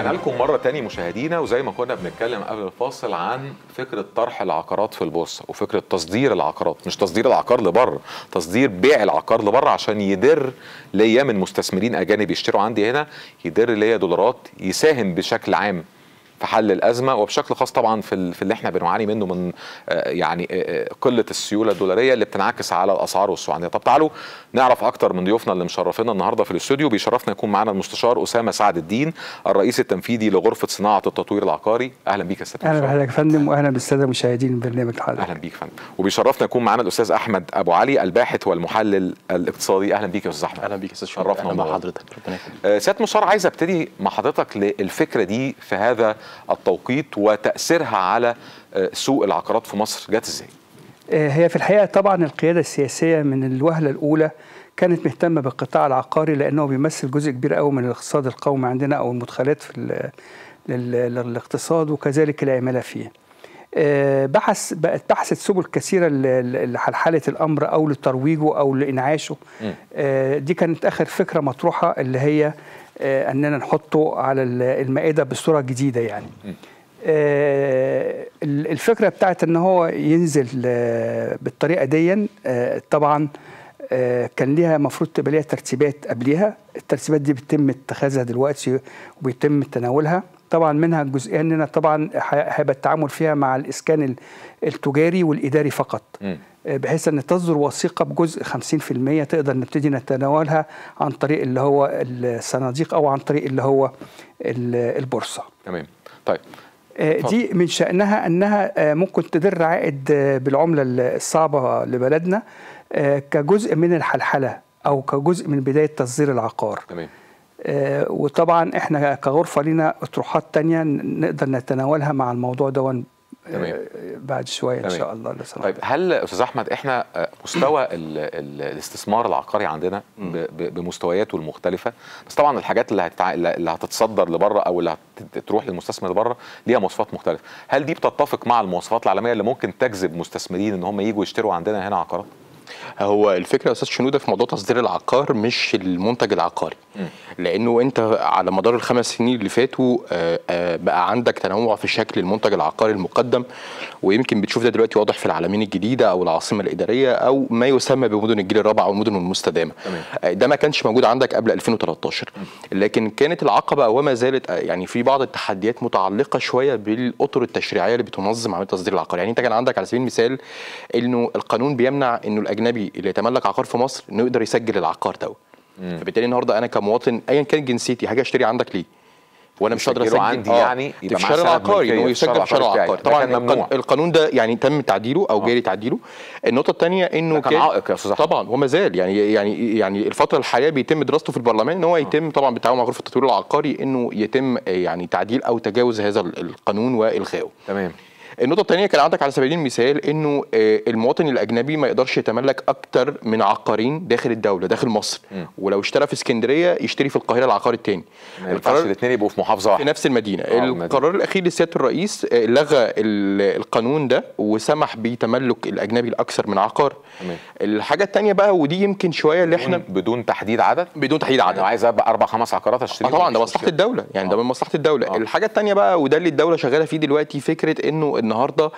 رجعنا لكم مرة تاني مشاهدينا وزي ما كنا بنتكلم قبل الفاصل عن فكرة طرح العقارات في البورصة وفكرة تصدير العقارات مش تصدير العقار لبره تصدير بيع العقار لبره عشان يدر ليا من مستثمرين أجانب يشتروا عندي هنا يدر ليا دولارات يساهم بشكل عام في حل الازمه وبشكل خاص طبعا في ال- في اللي احنا بنعاني منه من آه، يعني آه، آه، قله السيوله الدولاريه اللي بتنعكس على الاسعار والسوق عندنا طب تعالوا نعرف اكتر من ضيوفنا اللي مشرفينا النهارده في الاستوديو بيشرفنا يكون معانا المستشار اسامه سعد الدين الرئيس التنفيذي لغرفه صناعه التطوير العقاري اهلا بيك يا استاذ اهلا المستشار. بحضرتك يا فندم واهلا بالساده مشاهدين برنامج حضرتك اهلا بيك يا فندم وبيشرفنا يكون معانا الاستاذ احمد ابو علي الباحث والمحلل الاقتصادي اهلا بيك يا استاذ احمد اهلا بيك يا استاذ شرفنا شرفنا مع ونورنا. حضرتك ربنا يخليك آه، سياده المستشار عايز ابتدي مع حضرتك للفكره دي في هذا التوقيت وتاثيرها على آه، سوق العقارات في مصر جت ازاي؟ آه، هي في الحقيقه طبعا القياده السياسيه من الوهله الاولى كانت مهتمه بالقطاع العقاري لانه بيمثل جزء كبير قوي من الاقتصاد القومي عندنا او المدخلات في ال- لل- للاقتصاد وكذلك العماله فيه. آه، بحث بقت بحثت سبل كثيره ل- ل- لحلحله الامر او لترويجه او لانعاشه. مم. آه، دي كانت اخر فكره مطروحه اللي هي آه، اننا نحطه على ال- المائده بصوره جديده يعني. مم. آه، ال- الفكره بتاعت ان هو ينزل آه، بالطريقه دي آه، طبعا آه، كان ليها المفروض تبقى ليها ترتيبات قبليها الترتيبات دي بيتم اتخاذها دلوقتي وبيتم تناولها طبعا منها الجزئيه اننا طبعا ح- هيبقى التعامل فيها مع الاسكان ال- التجاري والاداري فقط مم. آه، بحيث ان تصدر وثيقه بجزء 50% تقدر نبتدي نتناولها عن طريق اللي هو الصناديق او عن طريق اللي هو ال- البورصه تمام طيب آه، اتفضل. دي من شأنها أنها آه، ممكن تدر عائد آه، بالعملة الصعبة لبلدنا آه، كجزء من الحلحلة أو كجزء من بداية تصدير العقار تمام آه، وطبعا احنا كغرفة لنا أطروحات تانية ن- نقدر نتناولها مع الموضوع ده تمام. بعد شوية إن تمام. شاء الله لو سمحت. طيب هل استاذ احمد احنا آه، مستوى ال ال الاستثمار العقاري عندنا ب- ب- بمستوياته المختلفه بس طبعا الحاجات اللي هتتع... اللي هتتصدر لبره او اللي هتروح للمستثمر لبره ليها مواصفات مختلفه هل دي بتتفق مع المواصفات العالميه اللي ممكن تجذب مستثمرين ان هم يجوا يشتروا عندنا هنا عقارات هو الفكره يا استاذ شنوده في موضوع تصدير العقار مش المنتج العقاري لانه انت على مدار الخمس سنين اللي فاتوا آه، آه، بقى عندك تنوع في شكل المنتج العقاري المقدم ويمكن بتشوف ده دلوقتي واضح في العالمين الجديده او العاصمه الاداريه او ما يسمى بمدن الجيل الرابع او المدن المستدامه تمام. آه، ده ما كانش موجود عندك قبل 2013 لكن كانت العقبه وما زالت آه، يعني في بعض التحديات متعلقه شويه بالاطر التشريعيه اللي بتنظم عمليه تصدير العقار يعني انت كان عندك على سبيل المثال انه القانون بيمنع انه الاجنبي اللي يتملك عقار في مصر انه يقدر يسجل العقار ده فبالتالي النهارده انا كمواطن ايا كانت جنسيتي هاجي اشتري عندك ليه وانا مش هقدر يسجله اسجل عندي يعني في يبقى معاه الشارع سند العقاري ملكية انه في الشارع يسجل في الشارع العقاري العقاري بتاعي. طبعا ده كان ممنوع. القانون- القانون ده يعني تم تعديله او جاري تعديله النقطه الثانيه انه ده كان عائق يا أستاذ أحمد. طبعا وما زال يعني يعني يعني الفتره الحاليه بيتم دراسته في البرلمان ان هو يتم طبعا بالتعاون مع غرفه التطوير العقاري انه يتم آه، يعني تعديل او تجاوز هذا القانون والغائه تمام النقطة الثانية كان عندك على سبيل المثال انه آه، المواطن الاجنبي ما يقدرش يتملك اكتر من عقارين داخل الدولة داخل مصر مم. ولو اشترى في اسكندرية يشتري في القاهرة العقار الثاني ما ينفعش الاثنين يبقوا في محافظه في واحده نفس المدينة آه، المدينة. القرار الأخير لسيادة الرئيس آه، لغى ال- القانون ده وسمح بتملك الأجنبي الأكثر من عقار تمام. الحاجة الثانية بقى ودي يمكن شوية اللي احنا بدون, بدون تحديد عدد بدون تحديد يعني عدد لو عايز ابقى اربع خمس عقارات اه اشتري طبعا ده مصلحه الدوله يعني ده آه. من مصلحه الدوله آه. آه. الحاجه الثانيه بقى وده اللي الدوله شغاله فيه دلوقتي فكره انه النهارده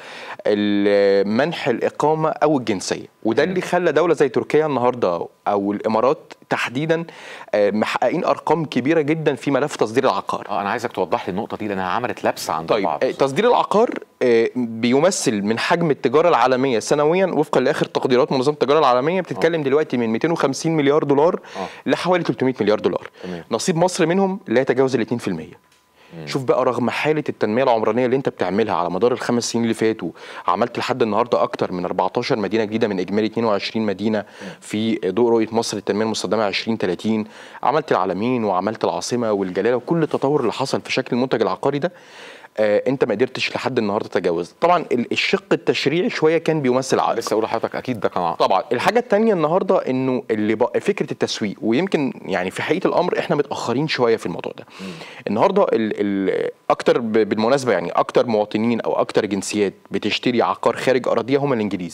ال- منح الاقامه او الجنسيه وده اللي خلى دوله زي تركيا النهارده او الامارات تحديدا آه، محققين ارقام كبيره جدا في ملف تصدير العقار اه انا عايزك توضح لي النقطه دي لانها عملت لبس عند طيب البعض آه، تصدير العقار آه، بيمثل من حجم التجاره العالميه سنويا وفقا لاخر تقديرات منظمه التجاره العالميه بتتكلم دلوقتي من 250 مليار دولار آه. لحوالي 300 مليار دولار تمام. نصيب مصر منهم لا يتجاوز ال 2% شوف بقى رغم حاله التنميه العمرانيه اللي انت بتعملها على مدار الخمس سنين اللي فاتوا عملت لحد النهارده اكتر من 14 مدينه جديده من اجمالي 22 مدينه في ضوء رؤيه مصر للتنميه المستدامه 2030 عملت العالمين وعملت العاصمه والجلاله وكل التطور اللي حصل في شكل المنتج العقاري ده آه انت ما قدرتش لحد النهارده تتجاوز طبعا ال- الشق التشريعي شويه كان بيمثل عائق لسه اقول لحضرتك اكيد ده كان عائق. طبعا الحاجه الثانيه النهارده انه اللي بقى فكره التسويق ويمكن يعني في حقيقه الامر احنا متاخرين شويه في الموضوع ده النهارده ال ال اكتر ب- بالمناسبه يعني اكتر مواطنين او اكتر جنسيات بتشتري عقار خارج اراضيها هم الانجليز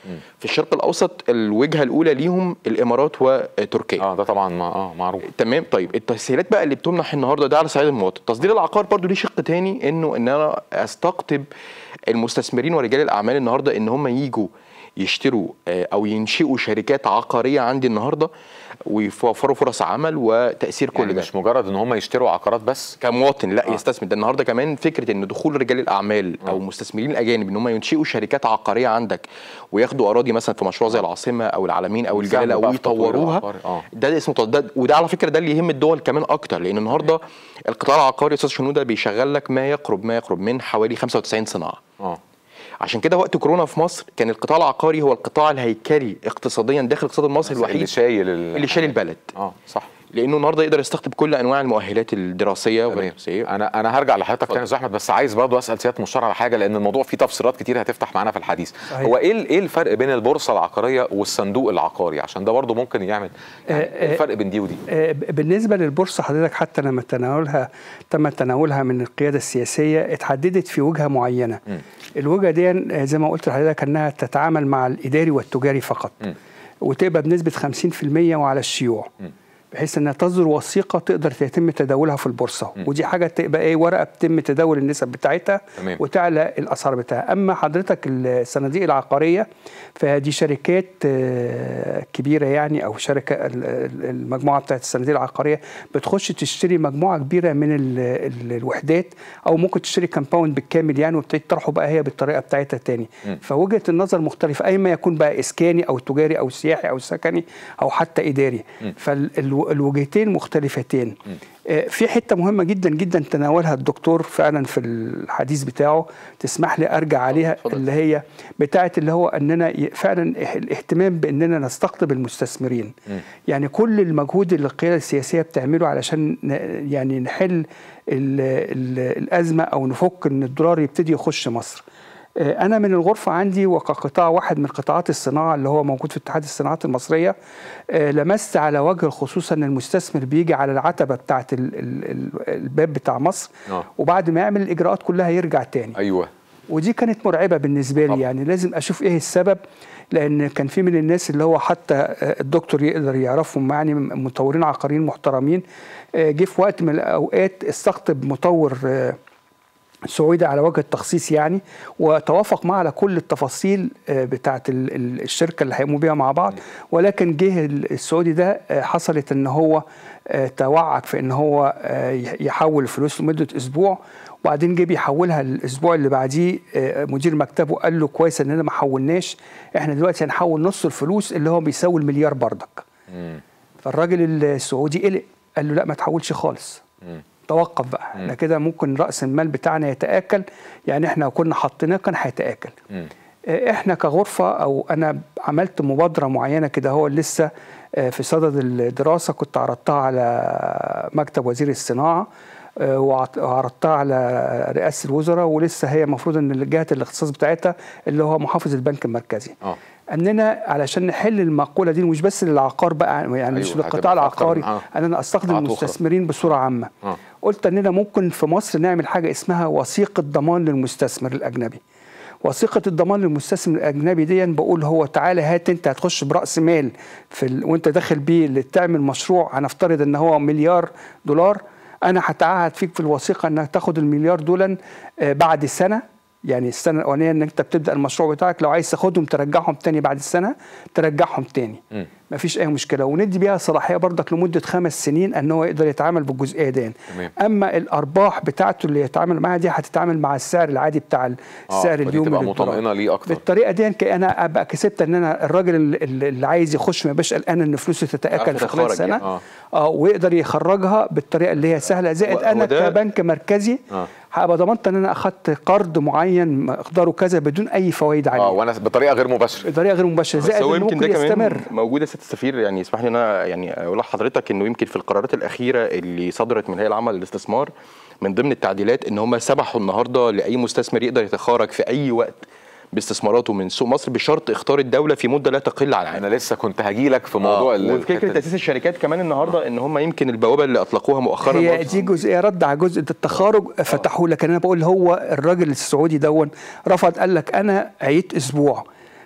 في الشرق الاوسط الوجهه الاولى ليهم الامارات وتركيا اه ده طبعا ما اه معروف تمام طيب التسهيلات بقى اللي بتمنح النهارده ده على صعيد المواطن تصدير العقار برضو ليه شق تاني انه ان انا استقطب المستثمرين ورجال الاعمال النهارده ان هم يجوا يشتروا آه، او ينشئوا شركات عقاريه عندي النهارده ويوفروا فرص عمل وتاثير كل يعني ده مش مجرد ان هم يشتروا عقارات بس كمواطن لا آه. آه. يستثمر ده النهارده كمان فكره ان دخول رجال الاعمال او المستثمرين الاجانب ان هم ينشئوا شركات عقاريه عندك وياخدوا اراضي مثلا في مشروع زي العاصمه او العالمين او يساهموا الجلاله بقى في تطوير ويطوروها العقار. آه. ده اسمه تط- ده وده على فكره ده اللي يهم الدول كمان اكتر لان النهارده القطاع العقاري يا استاذ شنوده بيشغل لك ما يقرب ما يقرب من حوالي 95 صناعه اه عشان كده وقت كورونا في مصر كان القطاع العقاري هو القطاع الهيكلي اقتصاديا داخل الاقتصاد المصري اللي الوحيد شايل ال- اللي شايل البلد اه صح لانه النهارده يقدر يستقطب كل انواع المؤهلات الدراسيه وغير تمام الدراسيه انا انا هرجع لحضرتك اتفضل. تاني يا أستاذ احمد بس عايز برضه اسال سياده المستشار على حاجه لان الموضوع فيه تفسيرات كتير هتفتح معانا في الحديث صحيح. هو ايه ال- ايه الفرق بين البورصه العقاريه والصندوق العقاري عشان ده برضه ممكن يعمل يعني آه، إيه آه، الفرق بين دي ودي آه، بالنسبة للبورصة حضرتك حتى لما تناولها تم تناولها من القيادة السياسية اتحددت في وجهة معينة مم. الوجهة دي آه، زي ما قلت لحضرتك أنها تتعامل مع الإداري والتجاري فقط مم. وتبقى بنسبة 50% وعلى الشيوع مم. بحيث انها تصدر وثيقه تقدر يتم تداولها في البورصه مم. ودي حاجه تبقى ايه ورقه بتم تداول النسب بتاعتها تمام. وتعلى الاسعار بتاعها اما حضرتك الصناديق العقاريه فدي شركات آه، كبيره يعني او شركه ال- ال- المجموعه بتاعت الصناديق العقاريه بتخش تشتري مجموعه كبيره من ال ال الوحدات او ممكن تشتري كامباوند بالكامل يعني وبتبتدي تطرحه بقى هي بالطريقه بتاعتها تاني مم. فوجهه النظر مختلفه اي ما يكون بقى اسكاني او تجاري او سياحي او سكني او حتى اداري فالوجهتين مختلفتين آه، في حته مهمه جدا جدا تناولها الدكتور فعلا في الحديث بتاعه تسمح لي ارجع عليها اتفضل. اللي هي بتاعه اللي هو اننا ي- فعلا إح- الاهتمام باننا نستقطب المستثمرين مم. يعني كل المجهود اللي القياده السياسيه بتعمله علشان ن- يعني نحل ال ال الازمه او نفك ان الدولار يبتدي يخش مصر آه، انا من الغرفه عندي وكقطاع واحد من قطاعات الصناعه اللي هو موجود في اتحاد الصناعات المصريه آه، لمست على وجه الخصوص ان المستثمر بيجي على العتبه بتاعه ال- ال- ال- الباب بتاع مصر آه. وبعد ما يعمل الاجراءات كلها يرجع تاني ايوه ودي كانت مرعبه بالنسبه لي طبعا. يعني لازم اشوف ايه السبب لان كان في من الناس اللي هو حتى آه، الدكتور يقدر يعرفهم يعني مطورين عقاريين محترمين آه، جه في وقت من الاوقات استقطب مطور آه، سعودي على وجه التخصيص يعني وتوافق معه على كل التفاصيل آه، بتاعه ال- ال- الشركه اللي هيقوموا بيها مع بعض ولكن جه ال- السعودي ده آه، حصلت ان هو آه، توعك في ان هو آه، يح- يحول الفلوس لمده اسبوع وبعدين جه بيحولها الاسبوع اللي بعديه آه، مدير مكتبه قال له كويس اننا ما حولناش احنا دلوقتي هنحول نص الفلوس اللي هو بيساوي المليار بردك مم. فالراجل السعودي قلق قال له لا ما تحولش خالص مم. توقف بقى احنا كده ممكن راس المال بتاعنا يتاكل يعني احنا كنا حاطيناه كان هيتاكل مم. آه، احنا كغرفه او انا عملت مبادره معينه كده هو لسه آه، في صدد الدراسه كنت عرضتها على مكتب وزير الصناعه آه، وعط- وعرضتها على رئاسه الوزراء ولسه هي المفروض ان جهه الاختصاص بتاعتها اللي هو محافظ البنك المركزي اه اننا علشان نحل المقوله دي مش بس للعقار بقى يعني مش أيوة، للقطاع هتبقى أكتر العقاري من- آه. اننا استخدم قطاعات أخرى. المستثمرين بصوره عامه آه. قلت اننا ممكن في مصر نعمل حاجه اسمها وثيقه ضمان للمستثمر الاجنبي وثيقه الضمان للمستثمر الاجنبي دي بقول هو تعالى هات انت هتخش براس مال في ال... وانت داخل بيه اللي تعمل مشروع هنفترض ان هو مليار دولار انا هتعهد فيك في الوثيقه انك تاخد المليار دول آه، بعد سنه يعني السنه الاولانيه ان انت بتبدا المشروع بتاعك لو عايز تاخدهم ترجعهم تاني بعد السنه ترجعهم تاني مم. مفيش اي مشكله وندي بيها صلاحيه برضك لمده خمس سنين ان هو يقدر يتعامل بالجزئيه دي تمام. اما الارباح بتاعته اللي يتعامل معاها دي هتتعامل مع السعر العادي بتاع آه، السعر فدي اليومي تبقى للدولار. مطمئنه ليه اكتر بالطريقه دي انا ابقى كسبت ان انا الراجل اللي, اللي عايز يخش ما يبقاش قلقان ان فلوسه تتاكل يعرف في خلال يتخرج سنه يعني. آه. اه ويقدر يخرجها بالطريقه اللي هي سهله زائد و- انا وده- كبنك مركزي آه. هبقى ضمنت ان انا اخدت قرض معين مقداره كذا بدون اي فوائد عليه اه وانا بطريقه غير مباشره بطريقه غير مباشره بس زائد هو انه يمكن ممكن ده كمان يستمر موجود يا ست السفير يعني اسمح لي ان انا يعني اقول لحضرتك انه يمكن في القرارات الاخيره اللي صدرت من هيئه العامه للاستثمار من ضمن التعديلات ان هم سمحوا النهارده لاي مستثمر يقدر يتخارج في اي وقت باستثماراته من سوق مصر بشرط اختار الدوله في مده لا تقل عن عام انا لسه كنت هجيلك في موضوع ال- الحتة وفكره دي. تاسيس الشركات كمان النهارده ان هم يمكن البوابه اللي اطلقوها مؤخرا هي برضه. دي جزئيه رد على جزء التخارج فتحوا لكن انا بقول هو الراجل السعودي دون رفض قال لك انا عيت اسبوع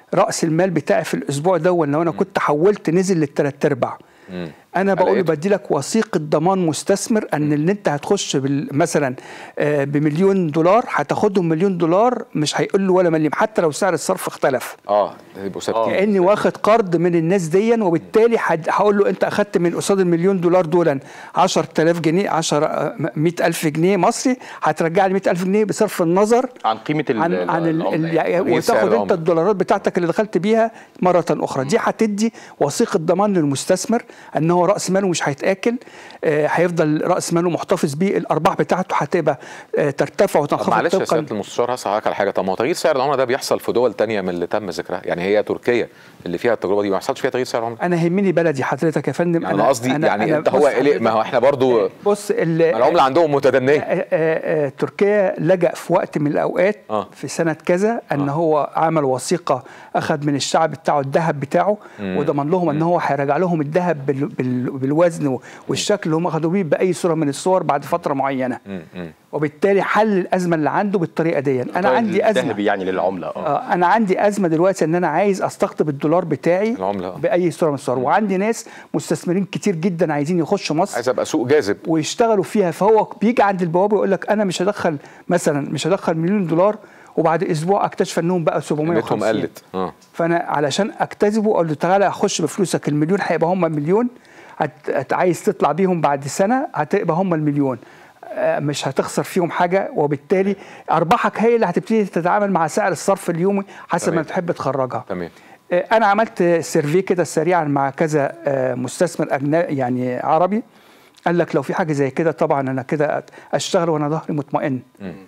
راس المال بتاعي في الاسبوع ده لو انا كنت حولت نزل للثلاث ارباع مم. انا بقول له لقيته. بدي لك وثيقه ضمان مستثمر ان اللي انت هتخش بال- مثلا آه، بمليون دولار هتاخدهم مليون دولار مش هيقول له ولا مليم حتى لو سعر الصرف اختلف اه يبقوا ثابتين كاني واخد قرض من الناس ديا وبالتالي حد- هقول له انت اخدت من قصاد المليون دولار دول 10000 جنيه 10 100000 جنيه مصري هترجع لي 100000 جنيه بصرف النظر عن قيمه ال- عن ال- عن ال العملة ال يعني. يعني إيه سعر وتاخد انت العملة؟ الدولارات بتاعتك اللي دخلت بيها مره اخرى دي هتدي وثيقه ضمان للمستثمر ان هو راس ماله مش هيتاكل آه، هيفضل راس ماله محتفظ بيه الارباح بتاعته هتبقى آه، ترتفع طب وتنخفض معلش يا طبقا سياده المستشار هسأل حضرتك على حاجه طب ما هو تغيير سعر العمله ده بيحصل في دول تانية من اللي تم ذكرها يعني هي تركيا اللي فيها التجربه دي ما حصلش فيها تغيير سعر العمله انا يهمني بلدي حضرتك يا فندم يعني انا قصدي يعني انت هو بص إيه ما هو احنا برضو بص ال- العمله عندهم متدنيه آه، آه، آه، تركيا لجأ في وقت من الأوقات آه. في سنة كذا أن آه. هو عمل وثيقة أخذ من الشعب بتاعه الذهب بتاعه وضمن لهم أن هو هيرجع لهم الذهب بال- بال- بالوزن والشكل اللي هم أخذوا بيه بأي صورة من الصور بعد فترة معينة مم، مم. وبالتالي حل الأزمة اللي عنده بالطريقة دي أنا عندي أزمة ذهبي يعني للعمله اه آه، انا عندي ازمه دلوقتي ان انا عايز استقطب الدولار بتاعي العملة، آه. باي صوره من الصور وعندي ناس مستثمرين كتير جدا عايزين يخشوا مصر عايز ابقى سوق جاذب ويشتغلوا فيها فهو بيجي عند البوابه يقول لك انا مش هدخل مثلا مش هدخل مليون دولار وبعد اسبوع اكتشف انهم بقى قيمتهم 750 قلت اه فانا علشان اكتسبه اقول له تعالى اخش بفلوسك المليون هيبقى هم مليون هت... هت... عايز تطلع بيهم بعد سنه هتبقى هم المليون آه، مش هتخسر فيهم حاجه وبالتالي ارباحك هي اللي هتبتدي تتعامل مع سعر الصرف اليومي حسب ما تمام. بتحب تخرجها تمام آه، انا عملت سيرفي كده سريعا مع كذا آه، مستثمر اجنبي يعني عربي قال لك لو في حاجه زي كده طبعا انا كده اشتغل وانا ظهري مطمئن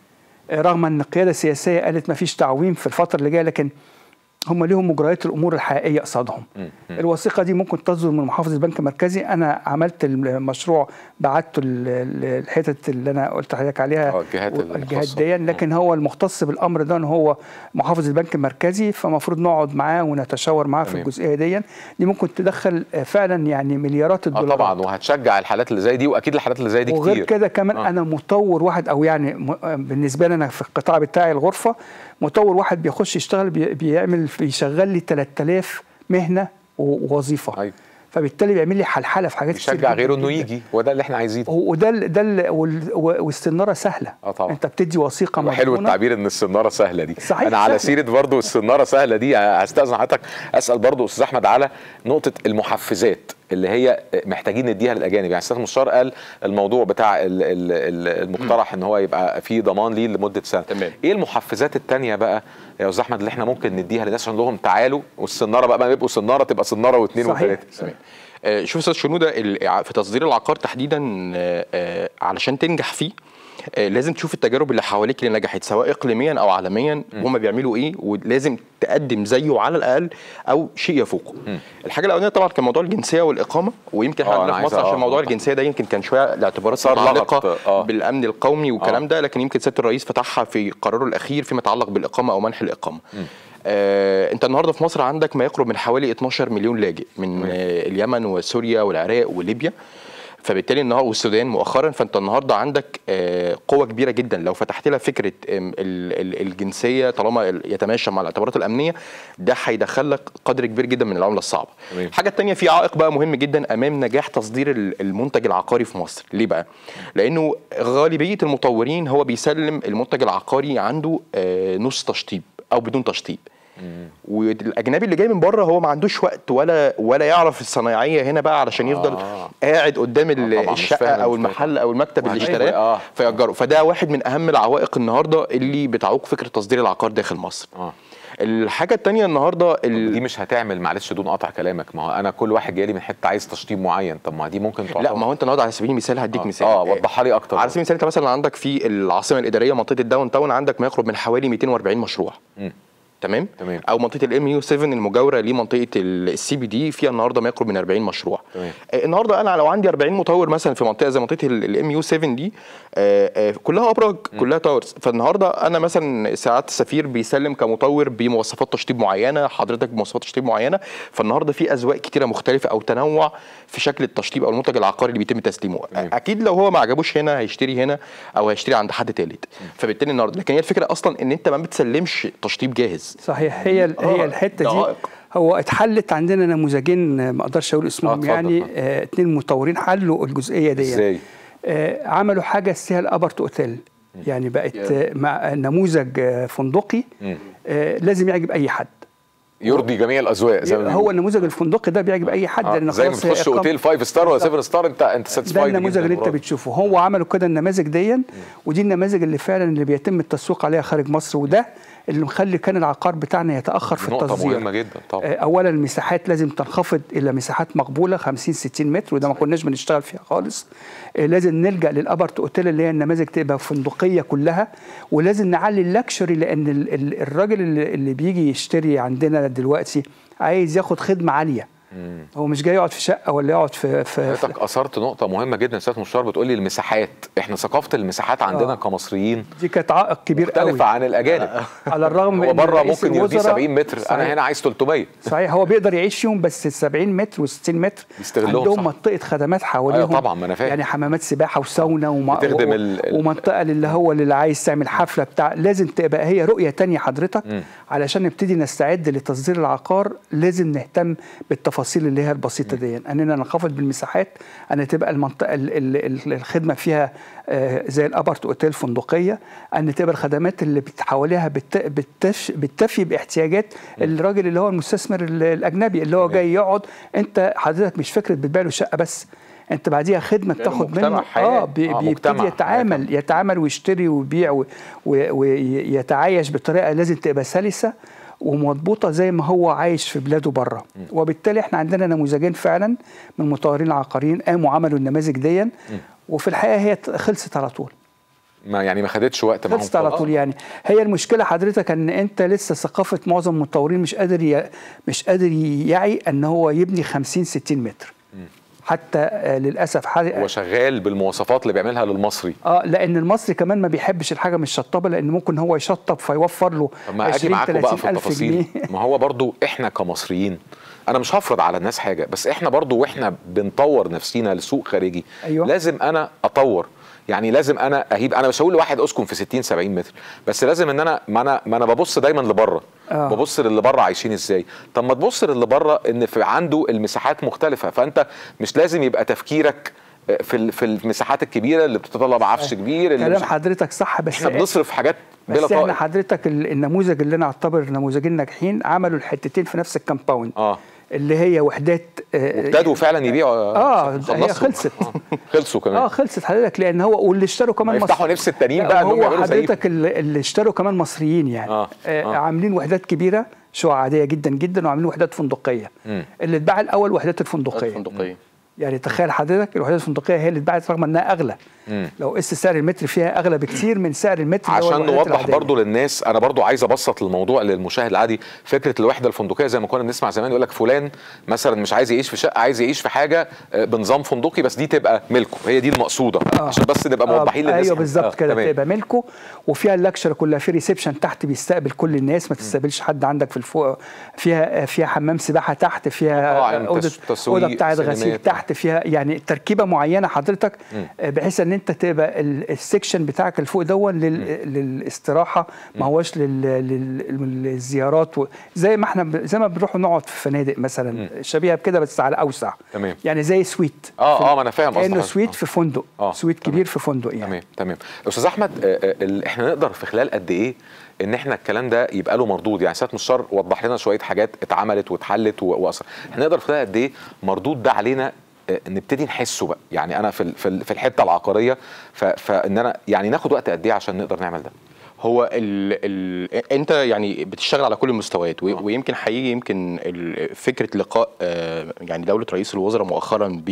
آه، رغم ان القياده السياسيه قالت ما فيش تعويم في الفتره اللي جايه لكن هم ليهم مجريات الامور الحقيقيه قصادهم الوثيقه دي ممكن تصدر من محافظ البنك المركزي انا عملت المشروع بعته ال- ال- الحتت اللي انا قلت لحضرتك عليها آه، الجهات و- الجهات المختصة. دي لكن هو المختص بالامر ده إن هو محافظ البنك المركزي فمفروض نقعد معاه ونتشاور معاه في تمام. الجزئيه دي دي ممكن تدخل آه، فعلا يعني مليارات اه الدولارات طبعا وهتشجع الحالات اللي زي دي واكيد الحالات اللي زي دي وغير كتير كده كمان آه. آه. انا مطور واحد او يعني م- آه، بالنسبه لي انا في القطاع بتاعي الغرفه مطور واحد بيخش يشتغل بي- بيعمل بيشغل لي 3000 مهنه و- ووظيفه أيوة. فبالتالي بيعمل لي حلحله في حاجات كتير يشجع جداً غيره انه جداً. يجي وده اللي احنا عايزينه و- وده ال- ده ال- وال- و- والسناره سهله آه طبعاً. انت بتدي وثيقه وحلو مضمونة. التعبير ان السناره سهله دي صحيح، انا على سهلة. سيره برضو السناره سهله دي هستاذن حضرتك اسال برضو استاذ احمد على نقطه المحفزات اللي هي محتاجين نديها للاجانب يعني استاذ مستشار قال الموضوع بتاع ال- ال- ال- المقترح ان هو يبقى في ضمان ليه لمده سنه تمام. ايه المحفزات التانية بقى يا استاذ احمد اللي احنا ممكن نديها للناس عشان لهم تعالوا والسناره بقى ما يبقوا سناره تبقى سناره واثنين صحيح. وثلاثه تمام آه، شوف استاذ شنوده ال- في تصدير العقار تحديدا آه، آه، علشان تنجح فيه آه، لازم تشوف التجارب اللي حواليك اللي نجحت سواء اقليميا او عالميا وهم بيعملوا ايه ولازم تقدم زيه على الاقل او شيء يفوقه. الحاجه الاولانيه طبعا كان موضوع الجنسيه والاقامه ويمكن آه، احنا أنا عندنا في عايز- مصر عشان آه، موضوع آه. الجنسيه ده يمكن كان شويه لاعتبارات صار لغط، متعلقه آه. بالامن القومي والكلام آه. ده لكن يمكن سياده الرئيس فتحها في قراره الاخير فيما يتعلق بالاقامه او منح الاقامه. آه انت النهارده في مصر عندك ما يقرب من حوالي 12 مليون لاجئ من آه اليمن وسوريا والعراق وليبيا فبالتالي النهارده والسودان مؤخرا فانت النهارده عندك آه، قوه كبيره جدا لو فتحت لها فكره آم، ال- ال- الجنسيه طالما ال- يتماشى مع الاعتبارات الامنيه ده هيدخل لك قدر كبير جدا من العمله الصعبه. تمام. الحاجه الثانيه في عائق بقى مهم جدا امام نجاح تصدير ال- المنتج العقاري في مصر، ليه بقى؟ لانه غالبيه المطورين هو بيسلم المنتج العقاري عنده آه، نص تشطيب او بدون تشطيب. والاجنبي اللي جاي من بره هو ما عندوش وقت ولا ولا يعرف الصنايعيه هنا بقى علشان يفضل آه. قاعد قدام ال- طبعاً مش الشقه فاهم او الفكرة. المحل او المكتب اللي وهتلاقي- اشتراه آه. فيأجره فده واحد من اهم العوائق النهارده اللي بتعوق فكره تصدير العقار داخل مصر اه الحاجه الثانيه النهارده ال... دي مش هتعمل معلش دون قطع كلامك ما هو انا كل واحد جاي لي من حته عايز تشطيب معين طب ما دي ممكن تعتبر لا ما هو انت النهارده على سبيل المثال هديك آه. مثال اه وضحها لي اكتر على سبيل المثال انت مثلا عندك في العاصمه الاداريه منطقه الداون تاون عندك ما يقرب من حوالي 240 مشروع مم. تمام تمام. او منطقه الام يو 7 المجاوره لمنطقه السي بي دي فيها النهارده ما يقرب من 40 مشروع تمام. آه، النهارده انا لو عندي 40 مطور مثلا في منطقه زي منطقه الام يو 7 دي آه، آه، كلها ابراج كلها تاورز فالنهارده انا مثلا ساعات السفير بيسلم كمطور بمواصفات تشطيب معينه حضرتك بمواصفات تشطيب معينه فالنهارده في اذواق كتيره مختلفه او تنوع في شكل التشطيب او المنتج العقاري اللي بيتم تسليمه تمام. اكيد لو هو ما عجبوش هنا هيشتري هنا او هيشتري عند حد تالت فبالتالي النهارده لكن هي الفكره اصلا ان انت ما بتسلمش تشطيب جاهز خالص صحيح هي ال- هي آه، الحته دي دقائق. هو اتحلت عندنا نموذجين آه، ما اقدرش اقول اسمهم اتفضل. يعني آه، اتنين مطورين حلوا الجزئيه دي ازاي؟ آه، عملوا حاجه اسمها الابرت اوتيل يعني بقت آه، مع نموذج آه، فندقي مم. آه، لازم يعجب اي حد يرضي جميع الاذواق زي ما هو بيقولوا. النموذج الفندقي ده بيعجب اي حد آه، لان زي ما خلاص هي بتخش إقامة- اوتيل 5 ستار ولا 7 ستار انت انت ده ساتسفايد النموذج اللي انت بتشوفه هو عملوا كده النماذج دي ودي النماذج اللي فعلا اللي بيتم التسويق عليها خارج مصر وده اللي مخلي كان العقار بتاعنا يتاخر في نقطة التصدير مهمة جدا طبعا آه، اولا المساحات لازم تنخفض الى مساحات مقبوله 50 60 متر وده ما كناش بنشتغل فيها خالص آه، لازم نلجا للابرت اوتيل اللي هي النماذج تبقى فندقيه كلها ولازم نعلي اللكشري لان ال- ال- الراجل اللي اللي بيجي يشتري عندنا دلوقتي عايز ياخد خدمه عاليه هو مش جاي يقعد في شقه ولا يقعد في في, في حضرتك اثرت نقطة مهمة جدا يا استاذ مشتار بتقول لي المساحات احنا ثقافة المساحات عندنا آه. كمصريين دي كانت عائق كبير قوي مختلفة عن الاجانب على الرغم من هو إن بره رئيس ممكن يرضيه الوزراء- 70 متر انا صحيح. هنا عايز 300 صحيح هو بيقدر يعيش فيهم بس 70 متر و60 متر يستغلهم عندهم صح. منطقه خدمات حواليهم أيوة طبعا، ما أنا فاهم. يعني حمامات سباحه وساونا وما بتخدم و- ال- ال- ومنطقه اللي هو اللي عايز تعمل حفله بتاع لازم تبقى هي رؤيه تانية حضرتك مم. علشان نبتدي نستعد لتصدير العقار لازم نهتم بالتفاصيل اللي هي البسيطه دي اننا ننخفض بالمساحات ان تبقى المنطقه ال- ال- ال- الخدمه فيها آه، زي الابرت اوتيل فندقيه ان تبقى الخدمات اللي بت- حواليها بت- بتش- بتفي باحتياجات الراجل اللي هو المستثمر ال- الاجنبي اللي هو تمام. جاي يقعد انت حضرتك مش فكره بتبيع له شقه بس انت بعديها خدمه لأنه بتاخد مجتمع منه حياة. اه بي- آه، بيبتدي مجتمع حياة يتعامل يتعامل ويشتري ويبيع و- و- ويتعايش بطريقه لازم تبقى سلسه ومضبوطه زي ما هو عايش في بلاده بره وبالتالي احنا عندنا نموذجين فعلا من المطورين العقاريين قاموا عملوا النماذج دي وفي الحقيقه هي ت- خلصت على طول ما يعني ما خدتش وقت معاهم خلصت على خالص. طول يعني هي المشكله حضرتك ان انت لسه ثقافه معظم المطورين مش قادر ي... مش قادر يعي ان هو يبني 50 60 متر حتى آه، للاسف ح... هو شغال بالمواصفات اللي بيعملها للمصري اه لان المصري كمان ما بيحبش الحاجه مش شطبه لان ممكن هو يشطب فيوفر له طب ما اجي 20 معاكم بقى 30 في الف التفاصيل جنيه ما هو برضو احنا كمصريين انا مش هفرض على الناس حاجه بس احنا برضو واحنا بنطور نفسينا لسوق خارجي أيوة. لازم انا اطور يعني لازم انا اهيب انا مش هقول لواحد اسكن في 60 70 متر بس لازم ان انا ما انا ما انا ببص دايما لبره آه. ببص للي بره عايشين ازاي طب ما تبص للي بره ان في عنده المساحات مختلفه فانت مش لازم يبقى تفكيرك في ال- في المساحات الكبيره اللي بتتطلب عفش كبير اللي كلام مش حضرتك صح بس احنا بنصرف حاجات بلا بس احنا طائل حضرتك ال- النموذج اللي انا اعتبر نموذجين ناجحين عملوا الحتتين في نفس الكامباوند اه اللي هي وحدات آه، ابتدوا فعلا يبيعوا اه هي خلصوا. خلصت آه. خلصوا كمان اه خلصت حضرتك لان هو واللي اشتروا كمان ما يفتحوا مصر- نفس التانيين لا، بقى انهم هو يعملوا زيهم. حضرتك اللي, اللي اشتروا كمان مصريين يعني آه. آه. آه. عاملين وحدات كبيره شقق عاديه جدا جدا وعاملين وحدات فندقيه مم. اللي اتباع الاول وحدات الفندقيه فندقيه يعني تخيل حضرتك الوحدات الفندقيه هي اللي اتباعت رغم انها اغلى مم. لو قست سعر المتر فيها اغلى بكتير من سعر المتر اللي هو عشان الوحدات نوضح العادية. برضو للناس انا برضو عايز ابسط الموضوع للمشاهد العادي فكره الوحده الفندقيه زي ما كنا بنسمع زمان يقول لك فلان مثلا مش عايز يعيش في شقه عايز يعيش في حاجه آه، بنظام فندقي بس دي تبقى ملكه هي دي المقصوده آه. عشان بس نبقى آه، موضحين للناس ايوه بالظبط آه، كده تمام. تبقى ملكه وفيها اللكشر كلها في ريسبشن تحت بيستقبل كل الناس ما تستقبلش حد عندك في الفوق فيها فيها حمام سباحه تحت فيها مطاعم، اوضه تس- تسويق، اوضه بتاعه غسيل سينمات. تحت فيها يعني تركيبه معينه حضرتك آه، بحيث ان انت تبقى ال- السكشن بتاعك اللي فوق دون لل- للاستراحه ما هوش لل- لل- للزيارات و- زي ما احنا ب- زي ما بنروح نقعد في فنادق مثلا شبيهه بكده بس على اوسع تمام. يعني زي سويت اه في- اه ما انا فاهم كانه قصدك. سويت آه. في فندق آه، سويت تمام. كبير في فندق يعني تمام تمام استاذ احمد آه، آه، ال- احنا نقدر في خلال قد ايه ان احنا الكلام ده يبقى له مردود يعني سياده مستشار وضح لنا شويه حاجات اتعملت واتحلت و- واثر احنا نقدر في خلال قد ايه مردود ده علينا آه، نبتدي نحسه بقى يعني انا في ال- في ال- في الحته العقاريه ف- فان انا يعني ناخد وقت قد ايه عشان نقدر نعمل ده هو ال ال انت يعني بتشتغل على كل المستويات و- آه. ويمكن حقيقي يمكن ال- فكره لقاء آه، يعني دوله رئيس الوزراء مؤخرا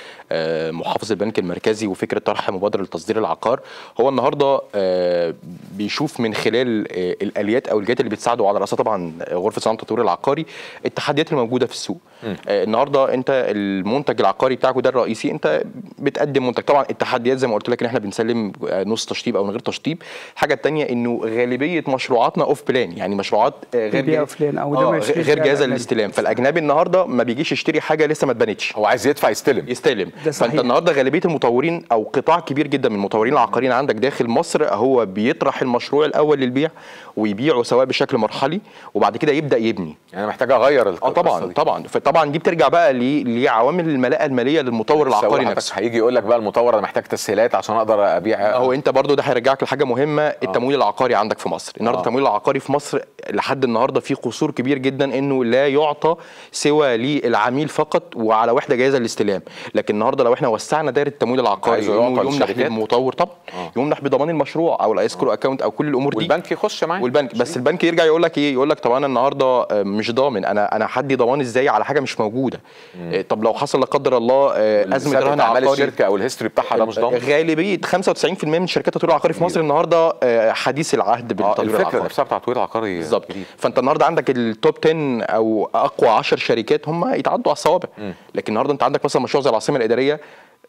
بمحافظ البنك المركزي وفكره طرح مبادره لتصدير العقار هو النهارده آه، بيشوف من خلال آه، الاليات او الجهات اللي بتساعده على راسها طبعا غرفه صناعه التطوير العقاري التحديات الموجوده في السوق آه، النهارده انت المنتج العقاري بتاعك ده الرئيسي انت بتقدم منتج طبعا التحديات زي ما قلت لك ان احنا بنسلم آه، نص تشطيب او من غير تشطيب الحاجه الثانيه انه انه غالبيه مشروعاتنا اوف بلان يعني مشروعات آه، غير بيبيع جاهز- off plan أو ده آه، ما يشتريش غير فيها جاهزه الأجنبي. للاستلام فالاجنبي النهارده ما بيجيش يشتري حاجه لسه ما اتبنتش هو عايز يدفع يستلم يستلم ده صحيح. فانت النهارده غالبيه المطورين او قطاع كبير جدا من المطورين العقاريين عندك داخل مصر هو بيطرح المشروع الاول للبيع ويبيعه سواء بشكل مرحلي وبعد كده يبدا يبني يعني أنا محتاج اغير اه القصة طبعا دي. طبعا فطبعا دي بترجع بقى ل- لعوامل الملاءه الماليه للمطور لسه العقاري حضرتك نفسه هيجي يقول لك بقى المطور انا محتاج تسهيلات عشان اقدر ابيع هو انت برضو ده هيرجعك لحاجه مهمه التمويل العقاري عندك في مصر النهارده آه. التمويل العقاري في مصر لحد النهارده في قصور كبير جدا انه لا يعطى سوى للعميل فقط وعلى وحده جاهزه للاستلام لكن النهارده لو احنا وسعنا دايره التمويل العقاري عايزه يعطى انه يمنح للشركات؟ للمطور طبعا آه. يمنح بضمان المشروع او الايسكرو اكونت او كل الامور دي والبنك يخش معايا والبنك بس البنك يرجع يقول لك ايه يقول لك طب انا النهارده آه، مش ضامن انا انا هدي ضمان ازاي على حاجه مش موجوده آه، طب لو حصل لا قدر الله آه، ازمه ثابت رهن اعمال عقاري الشركه او الهيستوري بتاعها ده مش ضامن غالبيه 95% من شركات التطوير العقاري في مصر النهارده آه، حديث العهد آه، بالتطوير الفكره العقاري نفسها بتاع التطوير العقاري بالظبط جديد. فانت النهارده عندك التوب 10 او اقوى 10 شركات هم يتعدوا على الصوابع لكن النهارده انت عندك مثلا مشروع زي العاصمه الاداريه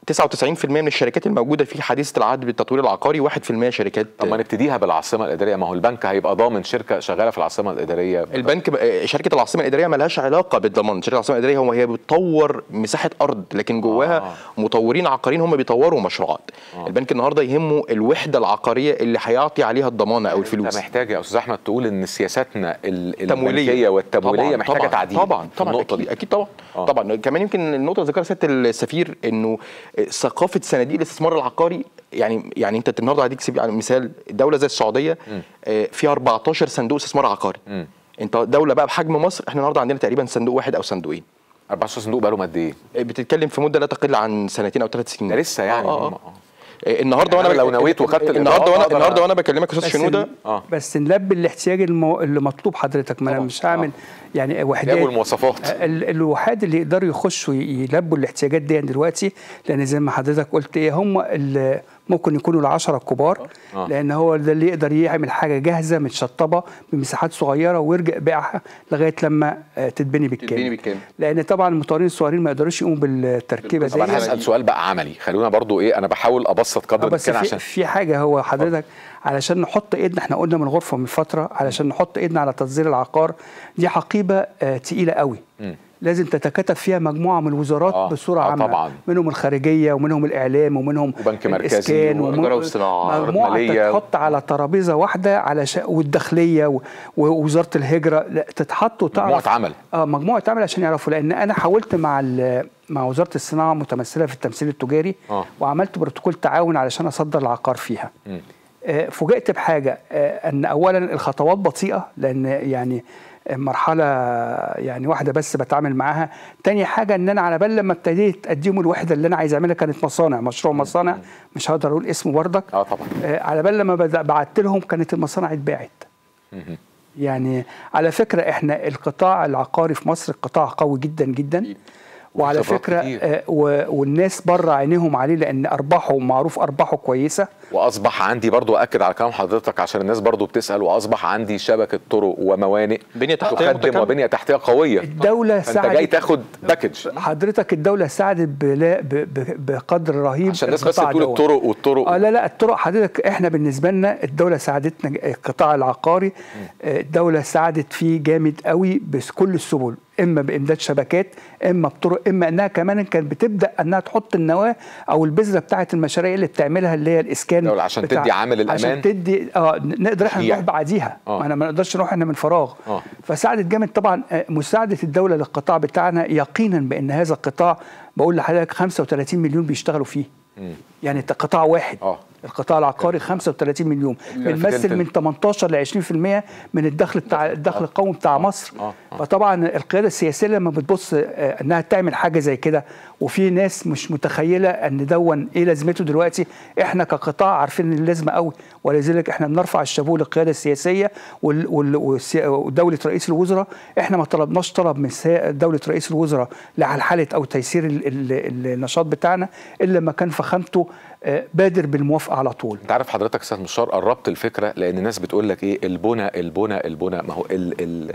99% من الشركات الموجوده فيه حديثه العهد بالتطوير العقاري 1% شركات طب ما نبتديها بالعاصمه الاداريه ما هو البنك هيبقى ضامن شركه شغاله في العاصمه الاداريه البنك ب- شركه العاصمه الاداريه ملهاش علاقه بالضمان شركه العاصمه الاداريه هو هي بتطور مساحه ارض لكن جواها آه. آه. مطورين عقاريين هم بيطوروا مشروعات آه. البنك النهارده يهمه الوحده العقاريه اللي هيعطي عليها الضمانه او انت الفلوس محتاج يا استاذ احمد تقول ان سياساتنا ال- تمويليه البنكيه والتمويليه طبعاً، محتاجه طبعاً، تعديل طبعا في طبعا النقطه اكيد دي اكيد طبعا آه. طبعا كمان يمكن النقطه اللي ذكرها سياده السفير انه ثقافه صناديق الاستثمار العقاري يعني يعني انت النهارده هديك سبيل- يعني مثال دوله زي السعوديه آه، فيها 14 صندوق استثمار عقاري مم. انت دوله بقى بحجم مصر احنا النهارده عندنا تقريبا صندوق واحد او صندوقين 14 صندوق بقالهم قد ايه؟ بتتكلم في مده لا تقل عن سنتين او ثلاث سنين ده لسه يعني آه آه هم- آه. آه، النهارده يعني وانا أنا لو نويت وخدت النهارده الإضافة وانا أقدر النهارده أ- وانا بكلمك يا استاذ بس شنوده ال- اه بس نلبي الاحتياج المو... اللي مطلوب حضرتك ما انا طبعاً. مش هعمل يعني وحدات جابوا المواصفات ال- الوحاد اللي يقدروا يخشوا ي- يلبوا الاحتياجات دي دلوقتي لان زي ما حضرتك قلت ايه هم اللي ممكن يكونوا العشرة الكبار آه. لان هو ده اللي يقدر يعمل حاجه جاهزه متشطبه بمساحات صغيره ويرجع يبيعها لغايه لما آه، تتبني بالكامل تتبني بالكامل. لان طبعا المطورين الصغيرين ما يقدروش يقوموا بالتركيبه طب انا دي هسال سؤال بقى عملي خلونا برضو ايه انا بحاول ابسط آه، قدر بس الامكان في, عشان في حاجه هو حضرتك علشان نحط ايدنا احنا قلنا من غرفه من فتره علشان نحط ايدنا على تصدير العقار دي حقيبه آه تقيله قوي مم. لازم تتكاتف فيها مجموعه من الوزارات آه، بصوره آه، عامه طبعاً. منهم الخارجيه ومنهم الاعلام ومنهم وبنك مركزي الإسكان ومن- وتجارة والصناعة، مجموعه مالية. تتحط على ترابيزه واحده على ش... والداخليه و... ووزاره الهجره لا تتحط وتعرف مجموعة عمل. اه مجموعه عمل عشان يعرفوا لان انا حاولت مع ال... مع وزاره الصناعه متمثله في التمثيل التجاري آه. وعملت بروتوكول تعاون علشان اصدر العقار فيها مم. آه، فوجئت بحاجه آه، ان اولا الخطوات بطيئه لان يعني مرحله يعني واحده بس بتعامل معاها تاني حاجه ان انا على بال لما ابتديت اديهم الوحده اللي انا عايز اعملها كانت مصانع مشروع مصانع مش هقدر اقول اسمه بردك اه طبعا آه، على بال لما بدأ- بعت لهم كانت المصانع اتباعت مهم. يعني على فكره احنا القطاع العقاري في مصر قطاع قوي جدا جدا وعلى خبرات فكره كتير. آه، و- والناس بره عينيهم عليه لان ارباحه معروف ارباحه كويسه واصبح عندي برضو اكد على كلام حضرتك عشان الناس برضو بتسال واصبح عندي شبكه طرق وموانئ بنية تحتية تخدم متكاملة. وبنيه تحتيه قويه الدوله فانت جاي ساعدت تاخد باكج حضرتك الدوله ساعدت بلا- ب- ب- بقدر رهيب عشان الناس بس القطاع تقول دوت. الطرق والطرق اه لا لا الطرق حضرتك احنا بالنسبه لنا الدوله ساعدتنا القطاع العقاري آه، الدوله ساعدت فيه جامد قوي بكل السبل اما بامداد شبكات اما بطرق اما انها كمان كانت بتبدا انها تحط النواه او البذره بتاعه المشاريع اللي بتعملها اللي هي الاسكان الدولة عشان بتاع- تدي عامل الأمان. عشان تدي اه نقدر احنا تشجيع. نروح بعديها آه. ما انا ما نقدرش نروح احنا من فراغ آه. فساعدت جامد طبعا آه، مساعده الدوله للقطاع بتاعنا يقينا بان هذا القطاع بقول لحضرتك 35 مليون بيشتغلوا فيه يعني ده قطاع واحد آه. القطاع العقاري 35 مليون في تلت بنمثل ال- من 18 ل 20% من الدخل بتاع الدخل القومي بتاع مصر آه. آه. فطبعا القياده السياسيه لما بتبص آه، انها تعمل حاجه زي كده وفي ناس مش متخيله ان دون ايه لازمته دلوقتي احنا كقطاع عارفين ان اللازمه قوي ولذلك احنا بنرفع الشابوه للقياده السياسيه وال- وال- والسي- ودوله رئيس الوزراء احنا ما طلبناش طلب من سا- دوله رئيس الوزراء لحلحله او تيسير ال- ال- النشاط بتاعنا الا لما كان فخامته آه، بادر بالموافقه على طول انت عارف حضرتك استاذ مشار قربت الفكره لان الناس بتقول لك ايه البنى البنى البنى ما هو ال ال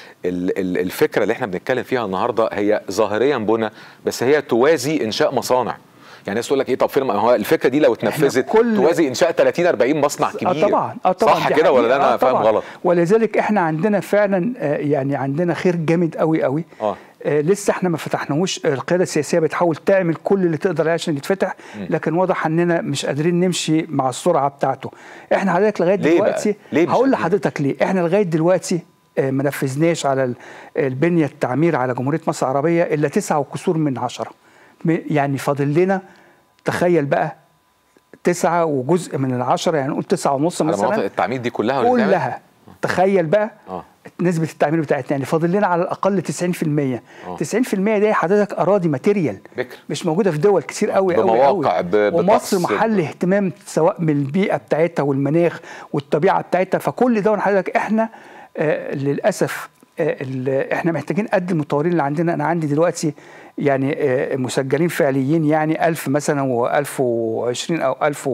ال ال الفكره اللي احنا بنتكلم فيها النهارده هي ظاهريا بنى بس هي توازي انشاء مصانع يعني الناس تقول لك ايه طب فين ما هو الفكره دي لو اتنفذت كل- توازي انشاء 30 40 مصنع كبير اه طبعا اه طبعا صح دي كده ولا ده حقيقة. انا آه فاهم طبعاً. غلط ولذلك احنا عندنا فعلا آه، يعني عندنا خير جامد قوي قوي آه. آه لسه احنا ما فتحناهوش القياده السياسيه بتحاول تعمل كل اللي تقدر عليه عشان يتفتح لكن واضح اننا مش قادرين نمشي مع السرعه بتاعته احنا حضرتك لغايه ليه بقى؟ دلوقتي ليه مش هقول قادرين؟ لحضرتك ليه احنا لغايه دلوقتي آه، ما نفذناش على ال- البنيه التعمير على جمهوريه مصر العربيه الا تسعة وكسور من عشرة م- يعني فاضل لنا تخيل بقى تسعة وجزء من العشرة يعني نقول تسعة ونص على مناطق مثلا التعمير دي كلها ولا بتعمل؟ كلها تخيل بقى آه. نسبة التعمير بتاعتنا يعني فاضل لنا على الأقل 90% آه. 90% دي حضرتك أراضي ماتيريال بكر. مش موجودة في دول كتير قوي قوي بمواقع، قوي ب- ومصر بطقس. محل اهتمام سواء من البيئة بتاعتها والمناخ والطبيعة بتاعتها فكل ده حضرتك احنا آه للأسف آه ال- احنا محتاجين قد المطورين اللي عندنا أنا عندي دلوقتي يعني آه مسجلين فعليين يعني 1000 مثلا و1020 أو 1000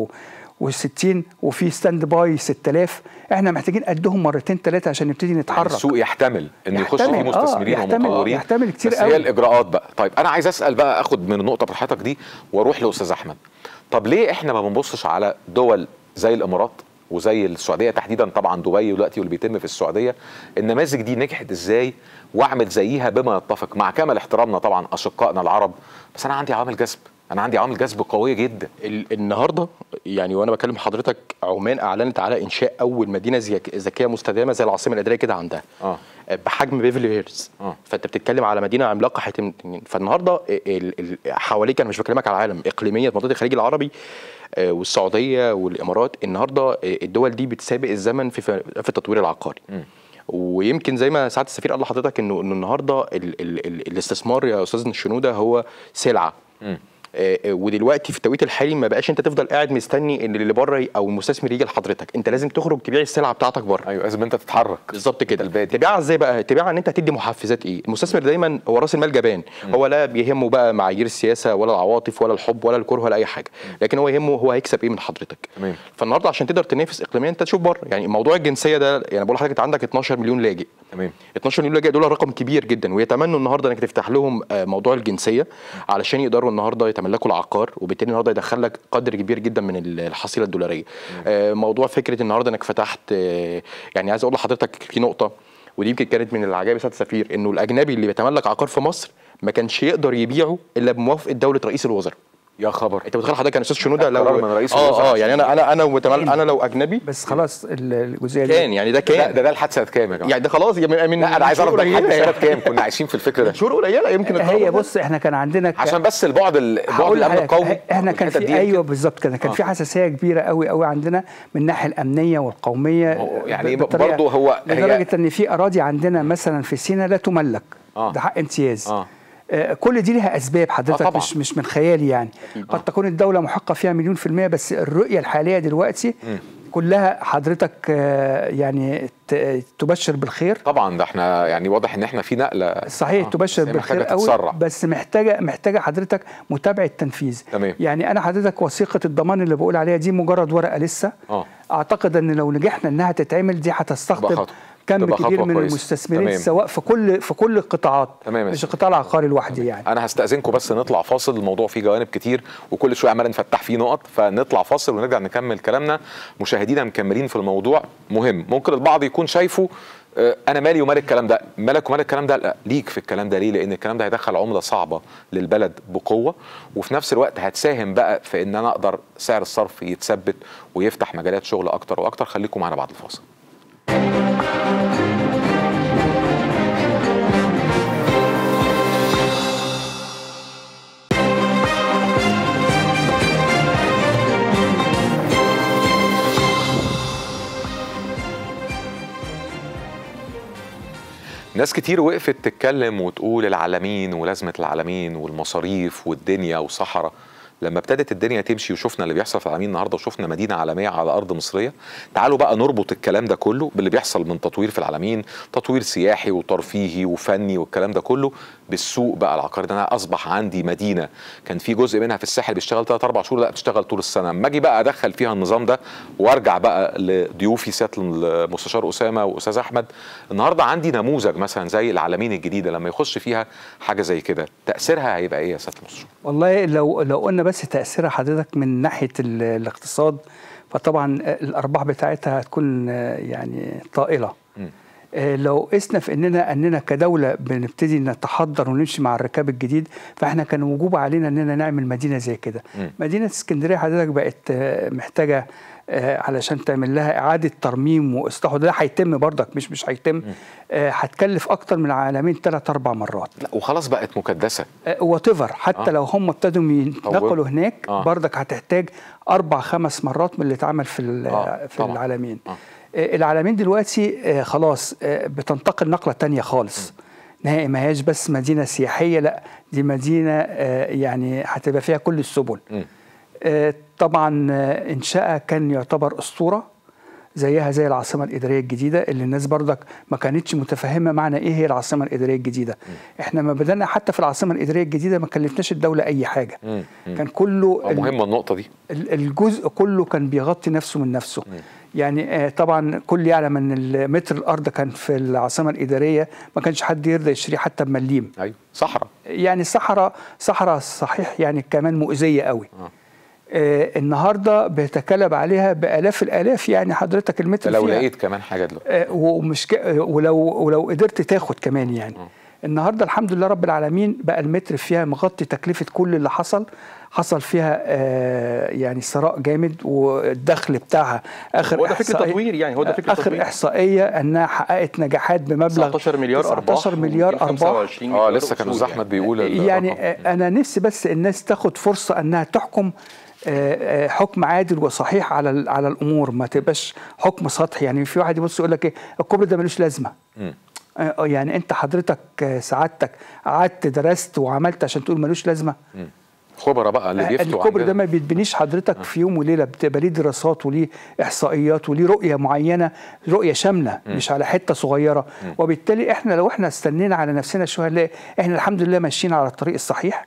و60 وفي ستاند باي 6000 احنا محتاجين قدهم مرتين ثلاثه عشان نبتدي يعني نتحرك السوق يحتمل ان يخش يحتمل، فيه آه، مستثمرين يحتمل، ومطورين يحتمل كتير بس قوي. هي الاجراءات بقى طيب انا عايز اسال بقى اخد من النقطه بتاعتك دي واروح لاستاذ احمد طب ليه احنا ما بنبصش على دول زي الامارات وزي السعوديه تحديدا طبعا دبي دلوقتي واللي بيتم في السعوديه النماذج دي نجحت ازاي واعمل زيها بما يتفق مع كامل احترامنا طبعا اشقائنا العرب بس انا عندي عوامل جذب انا عندي عوامل جذب قويه جدا ال- النهارده يعني وانا بكلم حضرتك عمان اعلنت على انشاء اول مدينه زيك- ذكيه مستدامه زي العاصمه الاداريه كده عندها اه بحجم بيفلي هيرز آه. فانت بتتكلم على مدينه عملاقه هيتم فالنهارده ال- ال- حواليك انا مش بكلمك على العالم اقليميا منطقه الخليج العربي آه، والسعوديه والامارات النهارده آه، الدول دي بتسابق الزمن في في التطوير العقاري ويمكن زي ما سعاده السفير قال لحضرتك انه انه النهارده ال ال ال الاستثمار يا استاذ الشنوده هو سلعه آه، آه، ودلوقتي في التوقيت الحالي ما بقاش انت تفضل قاعد مستني ان اللي بره ي- او المستثمر يجي لحضرتك انت لازم تخرج تبيع السلعه بتاعتك بره ايوه لازم انت تتحرك بالظبط كده البادئ. تبيعها ازاي بقى تبيعها ان انت هتدي محفزات ايه المستثمر دايما هو راس المال جبان هو لا بيهمه بقى معايير السياسه ولا العواطف ولا الحب ولا الكره ولا اي حاجه لكن هو يهمه هو هيكسب ايه من حضرتك تمام. فالنهارده عشان تقدر تنافس اقليميا انت تشوف بره يعني موضوع الجنسيه ده يعني بقول لحضرتك انت عندك 12 مليون لاجئ تمام 12 مليون لاجئ دول رقم كبير جدا ويتمنوا النهارده انك تفتح لهم آه، موضوع الجنسيه علشان يقدروا النهارده يتملكوا العقار وبالتالي النهارده يدخل لك قدر كبير جدا من ال- الحصيله الدولاريه. آه، موضوع فكره النهارده انك فتحت آه، يعني عايز اقول لحضرتك في نقطه ودي يمكن كانت من العجائب يا سياده السفير انه الاجنبي اللي بيتملك عقار في مصر ما كانش يقدر يبيعه الا بموافقه دوله رئيس الوزراء. يا خبر انت متخيل حضرتك يا استاذ شنوده لو قرار من رئيس اه الوزراء اه يعني انا انا انا متمل... انا لو اجنبي بس خلاص ال- الجزئيه دي كان يعني ده ده كان ده, ده الحادثه كام يا جماعه يعني ده خلاص يعني من من لا انا عايز اعرف شهور ده الحادثه قليلة سنه كام كنا عايشين في الفكر ده شهور قليله يمكن هي القرار ده. بص احنا كان عندنا ك- عشان بس البعد ال- بعد هقول الامن لحضرتك، القومي احنا كان والحتت في دي ايوه بالظبط كده كان آه. في حساسيه كبيره قوي قوي عندنا من الناحيه الامنيه والقوميه هو يعني ب- بطريقة- برضه هو- هي- لدرجه ان في اراضي عندنا مثلا في سينا لا تملك آه. ده حق امتياز آه. آه، كل دي لها اسباب حضرتك طبعاً. مش مش من خيالي يعني قد تكون الدوله محقه فيها مليون في الميه بس الرؤيه الحاليه دلوقتي كلها حضرتك آه، يعني ت- تبشر بالخير طبعا ده احنا يعني واضح ان احنا في نقله صحيح آه، تبشر بس هي بالخير محتاجة قوي تتسرع. بس محتاجه محتاجه حضرتك متابعه تنفيذ تمام. يعني انا حضرتك وثيقه الضمان اللي بقول عليها دي مجرد ورقه لسه آه. اعتقد ان لو نجحنا انها تتعمل دي تبقى هتستقطب خطوة. كم تبقى كبير خطوة من كويسة. المستثمرين تمام. سواء في كل في كل القطاعات تمام يا مش سيدي. القطاع العقاري لوحده يعني انا هستاذنكم بس نطلع فاصل الموضوع فيه جوانب كتير وكل شويه عمال نفتح فيه نقط فنطلع فاصل ونرجع نكمل كلامنا مشاهدينا مكملين في الموضوع مهم ممكن البعض يكون شايفه آه، انا مالي ومال الكلام ده مالك ومال الكلام ده لا ليك في الكلام ده ليه لان الكلام ده هيدخل عمله صعبه للبلد بقوه وفي نفس الوقت هتساهم بقى في ان انا اقدر سعر الصرف يتثبت ويفتح مجالات شغل اكتر واكتر خليكم معانا بعد الفاصل ناس كتير وقفت تتكلم وتقول العالمين ولازمة العالمين والمصاريف والدنيا وصحراء لما ابتدت الدنيا تمشي وشفنا اللي بيحصل في العالمين النهارده وشفنا مدينه عالميه على ارض مصريه تعالوا بقى نربط الكلام ده كله باللي بيحصل من تطوير في العالمين تطوير سياحي وترفيهي وفني والكلام ده كله بالسوق بقى العقاري ده انا اصبح عندي مدينه كان في جزء منها في الساحل بيشتغل 3 4 شهور لا بتشتغل طول السنه اما اجي بقى ادخل فيها النظام ده وارجع بقى لضيوفي سياده المستشار اسامه واستاذ احمد النهارده عندي نموذج مثلا زي العالمين الجديده لما يخش فيها حاجه زي كده تاثيرها هيبقى ايه يا سياده المستشار والله لو لو قلنا بس تاثيرها حضرتك من ناحيه ال- الاقتصاد فطبعا آه، الارباح بتاعتها هتكون آه، يعني طائله مم. آه، لو قسنا في اننا اننا كدوله بنبتدي نتحضر ونمشي مع الركاب الجديد فاحنا كان وجوب علينا اننا نعمل مدينه زي كده مم. مدينه اسكندريه حضرتك بقت آه، محتاجه آه، علشان تعمل لها اعاده ترميم واصلاح وده هيتم برضك مش مش هيتم آه، هتكلف اكتر من العالمين ثلاث اربع مرات لا وخلاص بقت مكدسه وات ايفر حتى آه. آه. لو هم ابتدوا ينتقلوا هناك آه. آه. برضك هتحتاج اربع خمس مرات من اللي اتعمل في ال- آه، في طبعاً. العالمين آه. آه. العالمين دلوقتي آه خلاص آه بتنتقل نقله تانية خالص نهائي ما هياش بس مدينه سياحيه لا دي مدينه آه يعني هتبقى فيها كل السبل مم. آه، طبعا آه، انشائها كان يعتبر اسطوره زيها زي العاصمه الاداريه الجديده اللي الناس برضك ما كانتش متفهمه معنى ايه هي العاصمه الاداريه الجديده احنا ما بدانا حتى في العاصمه الاداريه الجديده ما كلفناش الدوله اي حاجه مم. مم. كان كله آه، ال- مهمه النقطه دي ال- الجزء كله كان بيغطي نفسه من نفسه يعني آه، طبعا كل يعلم ان متر الارض كان في العاصمه الاداريه ما كانش حد يرضى يشتريه حتى بمليم ايوه صحراء يعني صحراء صحراء صحيح يعني كمان مؤذيه قوي آه. آه النهارده بيتكلم عليها بالاف الالاف يعني حضرتك المتر لو فيها لقيت كمان حاجه دلوقتي آه ومش ك... آه، ولو ولو قدرت تاخد كمان يعني النهارده الحمد لله رب العالمين بقى المتر فيها مغطي تكلفه كل اللي حصل حصل فيها آه يعني ثراء جامد والدخل بتاعها اخر هو ده فكرة إحصائية- تطوير يعني، هو ده فكرة اخر تطوير. احصائيه انها حققت نجاحات بمبلغ 19 مليار ارباح 19 مليار ارباح 25 اه مليار لسه كان أصول استاذ احمد بيقول يعني الرقم. آه، انا نفسي بس الناس تاخد فرصه انها تحكم آه، آه، حكم عادل وصحيح على ال- على الامور ما تبقاش حكم سطحي يعني في واحد يبص يقول لك ايه الكوبري ده ملوش لازمه مم. آه، آه، يعني انت حضرتك آه، سعادتك قعدت درست وعملت عشان تقول ملوش لازمه خبراء بقى اللي آه، بيفتوا الكوبري ده عندنا. ما بيتبنيش حضرتك في يوم وليله بتبقى ليه دراسات وليه احصائيات وليه رؤيه معينه رؤيه شامله مش على حته صغيره وبالتالي احنا لو احنا استنينا على نفسنا شويه هنلاقي احنا الحمد لله ماشيين على الطريق الصحيح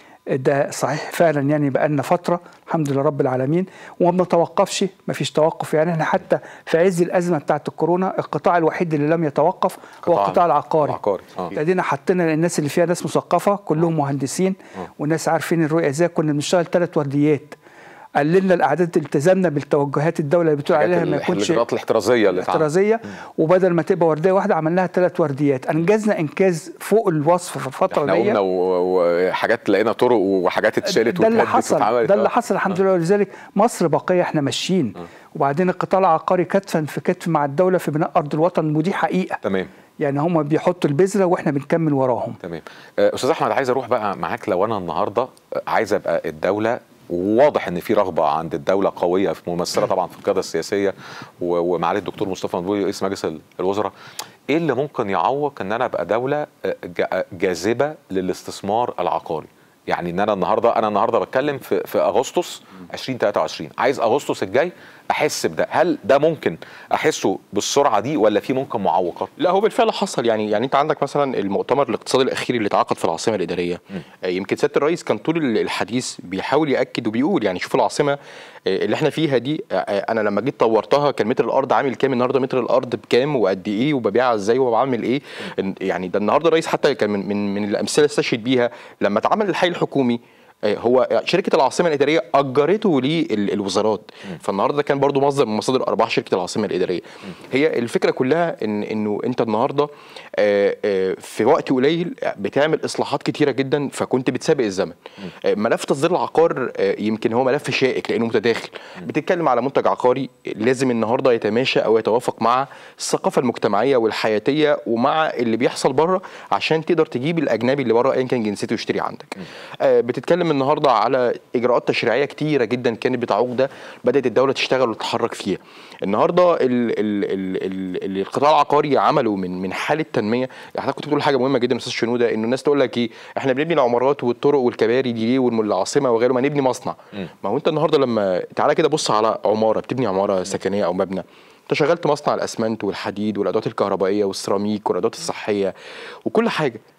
ده صحيح فعلا يعني بقى لنا فتره الحمد لله رب العالمين وما بنتوقفش ما فيش توقف يعني احنا حتى في عز الازمه بتاعت الكورونا القطاع الوحيد اللي لم يتوقف هو قطاع القطاع العقاري العقاري، آه. ابتدينا حطينا الناس اللي فيها ناس مثقفه كلهم مهندسين وناس عارفين الرؤيه ازاي كنا بنشتغل ثلاث ورديات قللنا الاعداد التزمنا بالتوجهات الدوله اللي بتقول حاجات عليها ما ال- يكونش الاجراءات الاحترازيه اللي اتعملت. احترازيه وبدل ما تبقى ورديه واحده عملناها ثلاث ورديات انجزنا انجاز فوق الوصف في الفتره احنا دي قلنا و- وحاجات لقينا طرق وحاجات اتشالت ده اللي واتهدت حصل واتعملت. ده اللي آه. حصل الحمد لله ولذلك مصر باقيه احنا ماشيين وبعدين القطاع العقاري كتفا في كتف مع الدوله في بناء ارض الوطن ودي حقيقه تمام يعني هم بيحطوا البذره واحنا بنكمل وراهم تمام آه، استاذ احمد عايز اروح بقى معاك لو انا النهارده آه، عايز ابقى الدوله وواضح ان في رغبه عند الدوله قويه في ممثله طبعا في القياده السياسيه و- ومعالي الدكتور مصطفى مدبولي رئيس مجلس ال- الوزراء ايه اللي ممكن يعوق ان انا ابقى دوله آه، جا- جاذبه للاستثمار العقاري يعني ان انا النهارده انا النهارده بتكلم في في اغسطس 2023 عايز اغسطس الجاي احس بده هل ده ممكن احسه بالسرعه دي ولا في ممكن معوقات لا هو بالفعل حصل يعني يعني انت عندك مثلا المؤتمر الاقتصادي الاخير اللي اتعقد في العاصمه الاداريه آه، يمكن سياده الرئيس كان طول ال- الحديث بيحاول ياكد وبيقول يعني شوف العاصمه آه، اللي احنا فيها دي آه، آه، انا لما جيت طورتها كان متر الارض عامل كام النهارده متر الارض بكام وقد ايه وببيعها ازاي وبعمل ايه إن- يعني ده النهارده الرئيس حتى كان من من, من الامثله اللي استشهد بيها لما اتعمل الحي الحكومي آه، هو شركه العاصمه الاداريه اجرته للوزارات فالنهارده ده كان برضو مصدر من مصادر ارباح شركه العاصمه الاداريه هي الفكره كلها ان انه انت النهارده آه، آه، في وقت قليل بتعمل اصلاحات كتيره جدا فكنت بتسابق الزمن آه، ملف تصدير العقار آه، يمكن هو ملف شائك لانه متداخل بتتكلم على منتج عقاري لازم النهارده يتماشى او يتوافق مع الثقافه المجتمعيه والحياتيه ومع اللي بيحصل بره عشان تقدر تجيب الاجنبي اللي بره ايا كان جنسيته يشتري عندك آه، بتتكلم النهارده على اجراءات تشريعيه كتيره جدا كانت بتعوق ده بدات الدوله تشتغل وتتحرك فيها النهارده ال ال ال ال ال القطاع العقاري عمله من من حاله تنميه يعني حضرتك كنت بتقول حاجه مهمه جدا يا استاذ شنوده انه الناس تقول لك ايه احنا بنبني العمارات والطرق والكباري دي ليه والعاصمه وغيره ما نبني مصنع ما هو انت النهارده لما تعالى كده بص على عماره بتبني عماره سكنيه او مبنى انت شغلت مصنع الاسمنت والحديد والادوات الكهربائيه والسيراميك والادوات الصحيه وكل حاجه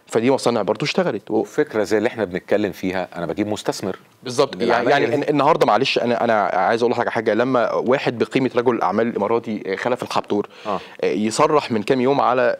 فدي مصانع برضو اشتغلت و- فكره زي اللي احنا بنتكلم فيها انا بجيب مستثمر بالظبط من يعني, العمايل يعني دي. النهارده معلش انا انا عايز اقول لحضرتك حاجه لما واحد بقيمه رجل الاعمال الاماراتي خلف الحبتور آه. آه. يصرح من كام يوم على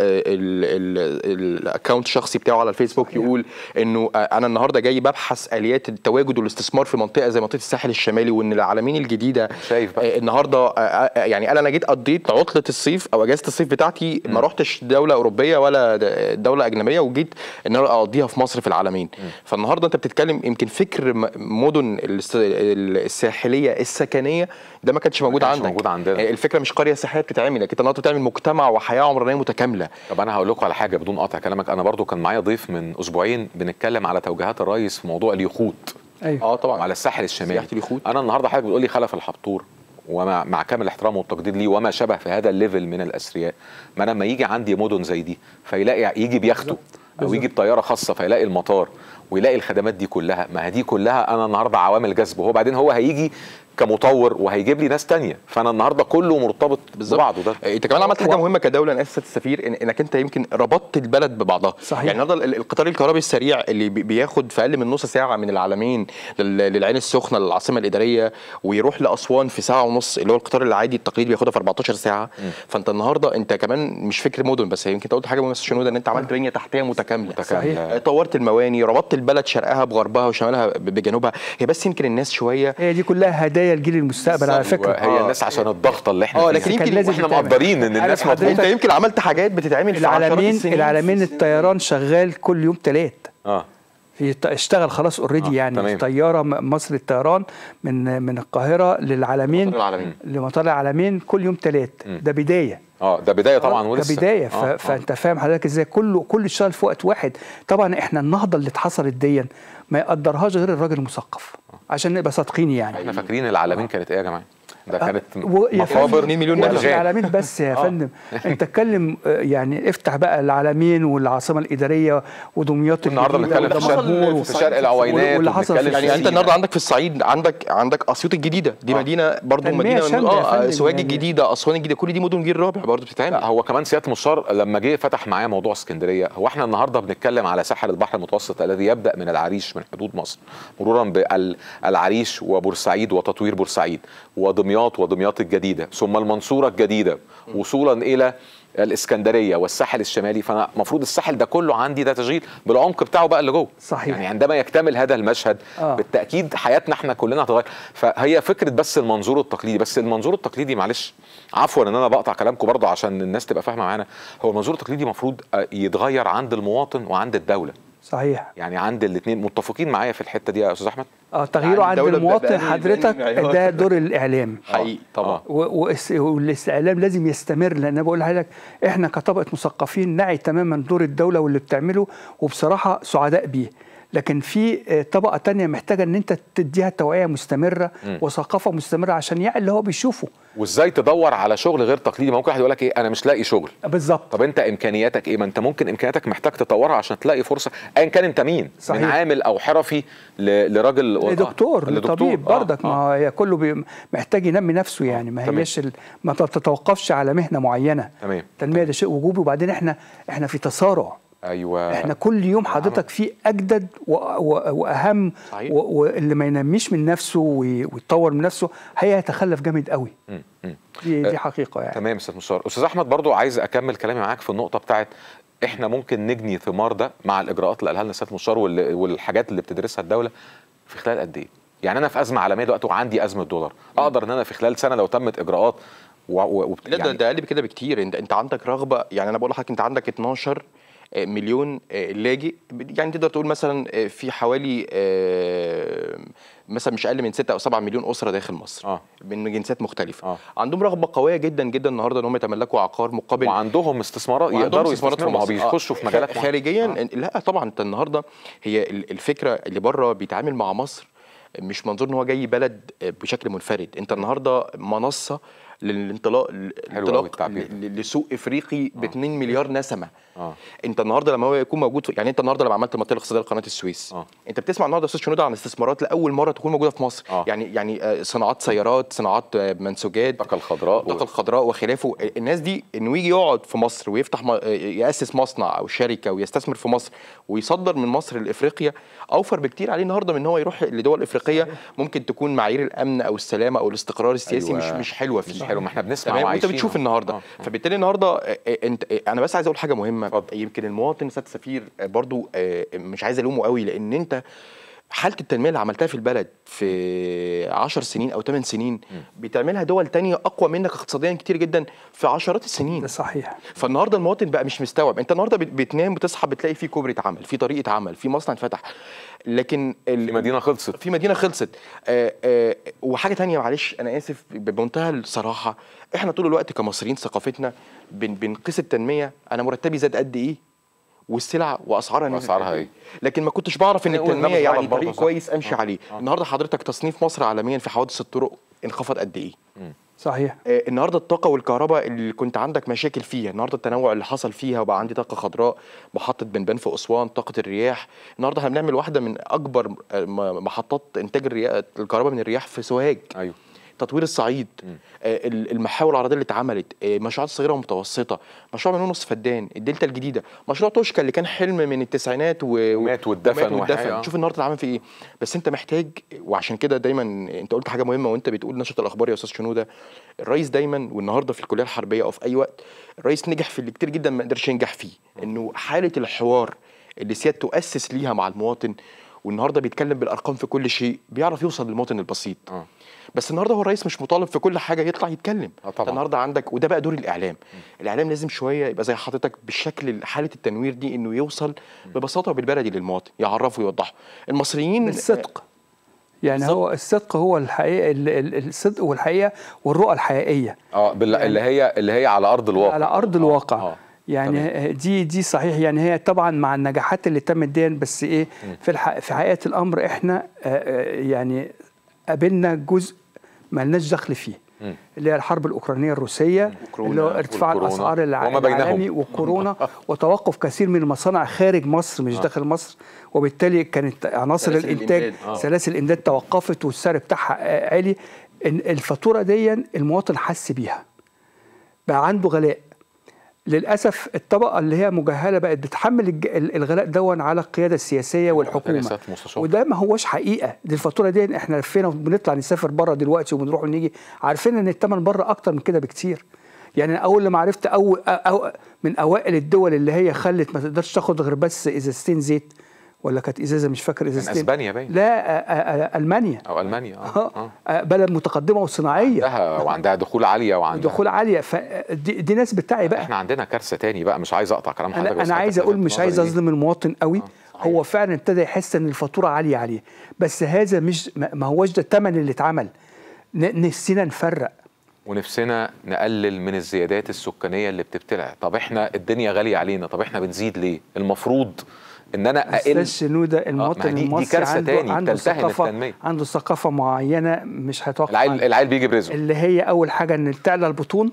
الاكونت الشخصي بتاعه على الفيسبوك يقول انه آه، انا النهارده جاي ببحث اليات التواجد والاستثمار في منطقه زي منطقه الساحل الشمالي وان العالمين الجديده شايف بقى. آه، النهارده آه، آه، يعني قال انا جيت قضيت عطله الصيف او اجازه الصيف بتاعتي ما رحتش دوله اوروبيه ولا د- دوله اجنبيه وجيت ان انا اقضيها في مصر في العالمين فالنهارده انت بتتكلم يمكن فكر م- مدن الاست- الساحليه السكنيه ده ما كانش موجود كانش عندك موجود عندنا. آه، الفكره مش قريه سياحيه بتتعمل لكن انت النهارده بتعمل مجتمع وحياه عمرانيه متكامله طب انا هقول لكم على حاجه بدون قطع كلامك انا برضو كان معايا ضيف من اسبوعين بنتكلم على توجيهات الرئيس في موضوع اليخوت ايوه اه طبعا على الساحل الشمالي سياحة اليخوت. انا النهارده حضرتك بتقول لي خلف الحبطور ومع مع كامل الاحترام والتقدير ليه وما شبه في هذا الليفل من الاثرياء ما انا لما يجي عندي مدن زي دي فيلاقي يجي بيخته او يجي بطياره خاصه فيلاقي المطار ويلاقي الخدمات دي كلها ما هي دي كلها انا النهارده عوامل جذب وهو بعدين هو هيجي كمطور وهيجيب لي ناس تانية فانا النهارده كله مرتبط ببعضه ده آه، انت كمان عملت حاجه و- مهمه كدوله انا اسف السفير إن انك انت يمكن ربطت البلد ببعضها صحيح. يعني النهارده ال- القطار الكهربي السريع اللي بي- بياخد في اقل من نص ساعه من العالمين لل- للعين السخنه للعاصمه الاداريه ويروح لاسوان في ساعه ونص اللي هو القطار العادي التقليدي بياخدها في 14 ساعه فانت النهارده انت كمان مش فكر مدن بس يمكن انت قلت حاجه مهمه يا أستاذ شنوده ان انت عملت بنيه تحتيه متكامله صحيح. آه، طورت المواني ربطت البلد شرقها بغربها وشمالها ب- بجنوبها هي بس يمكن الناس شويه هي دي كلها هدايا لجيل المستقبل على فكره هي آه. الناس عشان الضغطه اللي احنا آه، فيها. لكن كان يمكن لازم واحنا يتعمل. مقدرين ان عارف الناس حضرتك- مضغوطه انت يمكن عملت حاجات بتتعمل في عشرات العالمين السنين العالمين الطيران شغال كل يوم تلات اه في ط- اشتغل خلاص اوريدي آه، يعني تمام. طياره م- مصر الطيران من من القاهره للعالمين مطار العالمين. لمطار العالمين كل يوم تلات ده بدايه اه ده بدايه طبعا ولسه كبدايه ف... آه، آه. فانت فاهم حضرتك ازاي كله كله اشتغل في وقت واحد طبعا احنا النهضه اللي اتحصلت دي ما يقدرهاش غير الراجل المثقف عشان نبقى صادقين يعني احنا فاكرين العالمين كانت ايه يا جماعه ده كانت و- يا فندم، مقابر 2 مليون ولا نقل. في العالمين بس يا فندم انت اتكلم آه، يعني افتح بقى العالمين والعاصمه الاداريه ودمياط النهارده الجديدة بنتكلم في ودمنهور شرق- و- في شرق العوينات واللي حصل في وبنتكلم يعني في انت سينا. النهارده عندك في الصعيد عندك عندك اسيوط الجديده دي آه. مدينه برضو تنمية مدينه من شاملة يا اه فندم سوهاج يعني. الجديده اسوان الجديده كل دي مدن جيل رابع برضو لا بتتعمل هو كمان سياده مشار لما جه فتح معايا موضوع اسكندريه هو احنا النهارده بنتكلم على ساحل البحر المتوسط الذي يبدا من العريش من حدود مصر مرورا بالعريش وبورسعيد وتطوير بورسعيد ودمياط ودمياط الجديده ثم المنصوره الجديده وصولا الى الاسكندريه والساحل الشمالي فانا المفروض الساحل ده كله عندي ده تشغيل بالعمق بتاعه بقى اللي جوه صحيح. يعني عندما يكتمل هذا المشهد آه. بالتاكيد حياتنا احنا كلنا هتتغير فهي فكره بس المنظور التقليدي بس المنظور التقليدي معلش عفوا ان انا بقطع كلامكم برضه عشان الناس تبقى فاهمه معانا هو المنظور التقليدي المفروض يتغير عند المواطن وعند الدوله صحيح يعني عند الاثنين متفقين معايا في الحته دي يا استاذ احمد اه تغييره يعني عند الدولة المواطن بقى- بقى- حضرتك بقى- ده دور الاعلام حقيقي طبعا آه. و- والس- والاستعلام لازم يستمر لان أنا بقول لحضرتك احنا كطبقه مثقفين نعي تماما دور الدوله واللي بتعمله وبصراحه سعداء بيه لكن في آه، طبقه تانية محتاجه ان انت تديها توعيه مستمره وثقافه مستمره عشان يعي اللي هو بيشوفه وازاي تدور على شغل غير تقليدي ما ممكن واحد يقول لك ايه انا مش لاقي شغل بالظبط طب انت امكانياتك ايه ما انت ممكن امكانياتك محتاج تطورها عشان تلاقي فرصه ايا كان انت مين صحيح. من عامل او حرفي ل- لراجل لدكتور آه، لطبيب آه، برضك آه. ما هي كله بي- محتاج ينمي نفسه يعني ما تمام. هيش ال- ما تتوقفش على مهنه معينه تمام. التنميه ده شيء وجوبي وبعدين احنا احنا في تسارع ايوه احنا كل يوم حضرتك في اجدد و... و... واهم صحيح. و... واللي ما ينميش من نفسه وي- ويتطور من نفسه هيتخلف جامد قوي م- م. دي, دي حقيقه يعني تمام استاذ مشار استاذ احمد برضو عايز اكمل كلامي معاك في النقطه بتاعت احنا ممكن نجني ثمار ده مع الاجراءات اللي قالها لنا سياده مشار وال- والحاجات اللي بتدرسها الدوله في خلال قد ايه يعني انا في ازمه عالميه دلوقتي وعندي ازمه دولار اقدر ان انا في خلال سنه لو تمت اجراءات و... و... وبت- لا ده يعني ده اقل بكده بكتير انت انت عندك رغبه يعني انا بقول لحضرتك انت عندك 12 مليون آه، لاجئ يعني تقدر تقول مثلا آه، في حوالي آه، مثلا مش اقل من 6 او 7 مليون اسره داخل مصر آه. من جنسيات مختلفه آه. عندهم رغبه قويه جدا جدا النهارده ان هم يتملكوا عقار مقابل وعندهم استثمارات وعندهم يقدروا استثمارات في يستثمروا ما هو مصر. بيخشوا آه، في مجالات خ- معينة. خارجيا آه. لا طبعا انت النهارده هي ال- الفكره اللي بره بيتعامل مع مصر مش منظور ان هو جاي بلد بشكل منفرد انت النهارده منصه للانطلاق أوي الانطلاق التعبير ده. ل- لسوق افريقي ب 2 مليار نسمه اه انت النهارده لما هو يكون موجود في يعني انت النهارده لما عملت المنطقه الاقتصاديه لقناه السويس آه. انت بتسمع النهارده يا استاذ شنوده عن استثمارات لاول مره تكون موجوده في مصر آه. يعني يعني آه، صناعات سيارات صناعات آه، منسوجات الطاقه الخضراء الطاقه الخضراء وخلافه الناس دي انه يجي يقعد في مصر ويفتح م... ياسس مصنع او شركه ويستثمر في مصر ويصدر من مصر لافريقيا اوفر بكتير عليه النهارده من ان هو يروح لدول افريقيه ممكن تكون معايير الامن او السلامه او الاستقرار السياسي أيوة. مش مش حلوه فيه مش حلو ما احنا بنسمع تمام وانت وعايشين بتشوف أهو. النهارده آه. فبالتالي النهارده آه، آه، انت آه، انا بس عايز اقول حاجه مهمه اتفضل. يمكن المواطن سياده السفير آه، برضو آه، مش عايز الومه قوي لان انت حاله التنميه اللي عملتها في البلد في 10 سنين او 8 سنين بتعملها دول تانية اقوى منك اقتصاديا كتير جدا في عشرات السنين ده صحيح فالنهارده المواطن بقى مش مستوعب انت النهارده بت- بتنام بتصحى بتلاقي في كوبري اتعمل في طريقه عمل في مصنع اتفتح لكن ال- في مدينه خلصت في مدينه خلصت آه آه وحاجه تانية معلش انا اسف بمنتهى الصراحه احنا طول الوقت كمصريين ثقافتنا بن بنقيس التنميه انا مرتبي زاد قد ايه والسلع واسعارها نزلت وأسعارها قد إيه؟ لكن ما كنتش بعرف ان نقول ده التنميه مش يعني غلط برضه، طريق صح. كويس امشي آه. عليه النهارده حضرتك تصنيف مصر عالميا في حوادث الطرق انخفض قد ايه صحيح آه، النهارده الطاقه والكهرباء اللي كنت عندك مشاكل فيها النهارده التنوع اللي حصل فيها وبقى عندي طاقه خضراء محطه بنبان في اسوان طاقه الرياح النهارده احنا بنعمل واحده من اكبر آه، م- محطات انتاج الرياح الكهرباء من الرياح في سوهاج ايوه تطوير الصعيد آه، ال- المحاور العرضيه اللي اتعملت آه، مشروعات صغيره ومتوسطه مشروع من نص فدان الدلتا الجديده مشروع توشكا اللي كان حلم من التسعينات و... ومات واتدفن ومات وحاجة. واتدفن شوف النهارده اتعمل فيه ايه بس انت محتاج وعشان كده دايما انت قلت حاجه مهمه وانت بتقول نشره الاخبار يا استاذ شنوده الرئيس دايما والنهارده في الكليه الحربيه او في اي وقت الرئيس نجح في اللي كتير جدا ما قدرش ينجح فيه انه حاله الحوار اللي سيادته اسس ليها مع المواطن والنهارده بيتكلم بالارقام في كل شيء بيعرف يوصل للمواطن البسيط آه. بس النهارده هو الرئيس مش مطالب في كل حاجه يطلع يتكلم آه طبعاً. أنت النهارده عندك وده بقى دور الاعلام الاعلام لازم شويه يبقى زي حضرتك بالشكل حاله التنوير دي انه يوصل ببساطه وبالبلدي للمواطن يعرفه ويوضحه المصريين الصدق يعني بالظبط. هو الصدق هو الحقيقه ال- ال- الصدق والحقيقه والرؤى الحقيقيه اه بال... اللي هي اللي هي على ارض الواقع على ارض الواقع آه. يعني دي دي صحيح يعني هي طبعا مع النجاحات اللي تمت دي بس ايه في الح... في حقيقه الامر احنا آه، آه، يعني قابلنا جزء ما لناش دخل فيه مم. اللي هي الحرب الاوكرانيه الروسيه وكورونا اللي هو ارتفاع والكورونا الاسعار الع- وما بينهم. العالمي وكورونا وتوقف كثير من المصانع خارج مصر مش داخل مصر وبالتالي كانت عناصر سلاسل الانتاج الإمداد. آه. سلاسل الامداد توقفت والسعر بتاعها آه، عالي إن الفاتوره دي المواطن حس بيها بقى عنده غلاء للاسف الطبقه اللي هي مجهله بقت بتحمل الج- ال- الغلاء دون على القياده السياسيه والحكومه رئاسات مستشار. وده ما هوش حقيقه دي الفاتوره دي احنا لفينا وبنطلع نسافر بره دلوقتي وبنروح ونيجي عارفين ان الثمن بره اكتر من كده بكتير يعني اول لما عرفت أو, أو من اوائل الدول اللي هي خلت ما تقدرش تاخد غير بس ازازتين زيت ولا كانت ازازه مش فاكر ازازتين اسبانيا باين. لا آه، آه، آه، المانيا او المانيا اه, آه، آه. آه، بلد متقدمه وصناعيه عندها وعندها دخول عاليه وعندها ودخول عاليه فدي دي ناس بتاعي بقى احنا عندنا كارثه تاني بقى مش عايز اقطع كلام حضرتك انا بس انا عايز حضرتك اقول لفت مش عايز نظري اظلم المواطن قوي صحيح. هو فعلا ابتدى يحس ان الفاتوره عاليه عليه بس هذا مش ما ما هوش ده الثمن اللي اتعمل ن- نفسنا نفرق ونفسنا نقلل من الزيادات السكانيه اللي بتبتلع طب احنا الدنيا غاليه علينا طب احنا بنزيد ليه المفروض ان انا استاذ اقل شنوده ما المواطن هي دي- دي المصري كارثة عنده تاني عنده بتلتهب ثقافه التنمية. عنده ثقافه معينه مش هيتوقع العيل عنها. العيل بيجي برزقه اللي هي اول حاجه ان تعلى البطون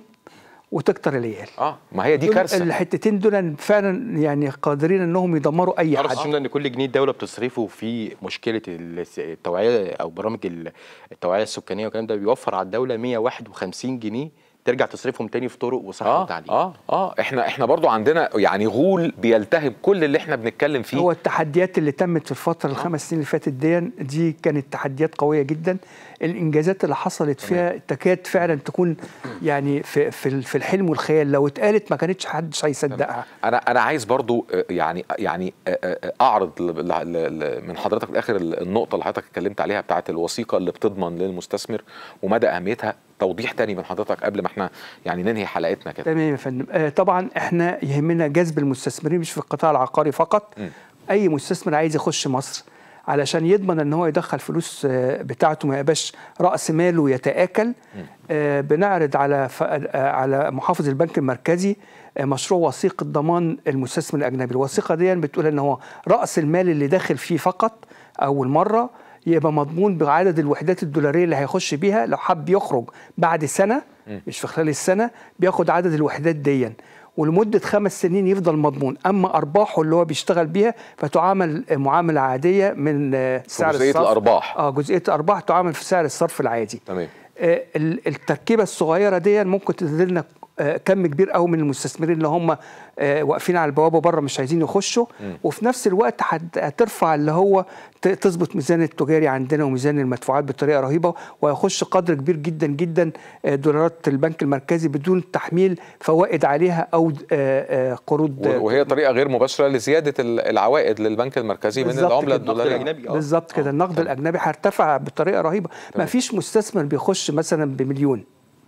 وتكتر العيال اه ما هي دي دول كارثه الحتتين دول فعلا يعني قادرين انهم يدمروا اي تعرف حد السنة ان كل جنيه الدوله بتصرفه في مشكله الس- التوعيه او برامج ال- التوعيه السكانيه والكلام ده بيوفر على الدوله 151 جنيه ترجع تصرفهم تاني في طرق وصحه اه وتعليم اه اه احنا احنا برضو عندنا يعني غول بيلتهب كل اللي احنا بنتكلم فيه هو التحديات اللي تمت في الفترة الخمس سنين اللي فاتت دي دي كانت تحديات قوية جدا الإنجازات اللي حصلت فيها تكاد فعلا تكون يعني في في ال- في الحلم والخيال لو اتقالت ما كانتش حدش هيصدقها انا انا عايز برضو آه، يعني يعني آه، آه، اعرض ل- ل- ل- من حضرتك في الاخر ال- النقطه اللي حضرتك اتكلمت عليها بتاعه الوثيقه اللي بتضمن للمستثمر ومدى اهميتها توضيح تاني من حضرتك قبل ما احنا يعني ننهي حلقتنا كده تمام يا فندم آه، طبعا احنا يهمنا جذب المستثمرين مش في القطاع العقاري فقط م. اي مستثمر عايز يخش مصر علشان يضمن ان هو يدخل فلوس آه، بتاعته ما يبقاش راس ماله يتاكل آه، بنعرض على ف- آه، على محافظ البنك المركزي آه، مشروع وثيقه ضمان المستثمر الاجنبي الوثيقه دي بتقول ان هو راس المال اللي داخل فيه فقط اول مره يبقى مضمون بعدد الوحدات الدولاريه اللي هيخش بيها لو حب يخرج بعد سنه مش في خلال السنه بياخد عدد الوحدات ديا ولمده خمس سنين يفضل مضمون اما ارباحه اللي هو بيشتغل بيها فتعامل معامله عاديه من آه، سعر جزئية الصرف. الأرباح. اه جزئيه الارباح تعامل في سعر الصرف العادي تمام آه، ال- التركيبه الصغيره دي ممكن تنزل لنا آه، كم كبير قوي من المستثمرين اللي هم آه، واقفين على البوابه بره مش عايزين يخشوا وفي نفس الوقت هت- هترفع اللي هو ت- تظبط ميزان التجاري عندنا وميزان المدفوعات بطريقه رهيبه ويخش قدر كبير جدا جدا آه، دولارات البنك المركزي بدون تحميل فوائد عليها او آه، آه، قروض آه، وهي طريقه غير مباشره لزياده ال- العوائد للبنك المركزي من بالظبط العمله كده. الدولاريه الأجنبي. آه. بالظبط كده النقد الاجنبي هيرتفع بطريقه رهيبه ما فيش مستثمر بيخش مثلا بمليون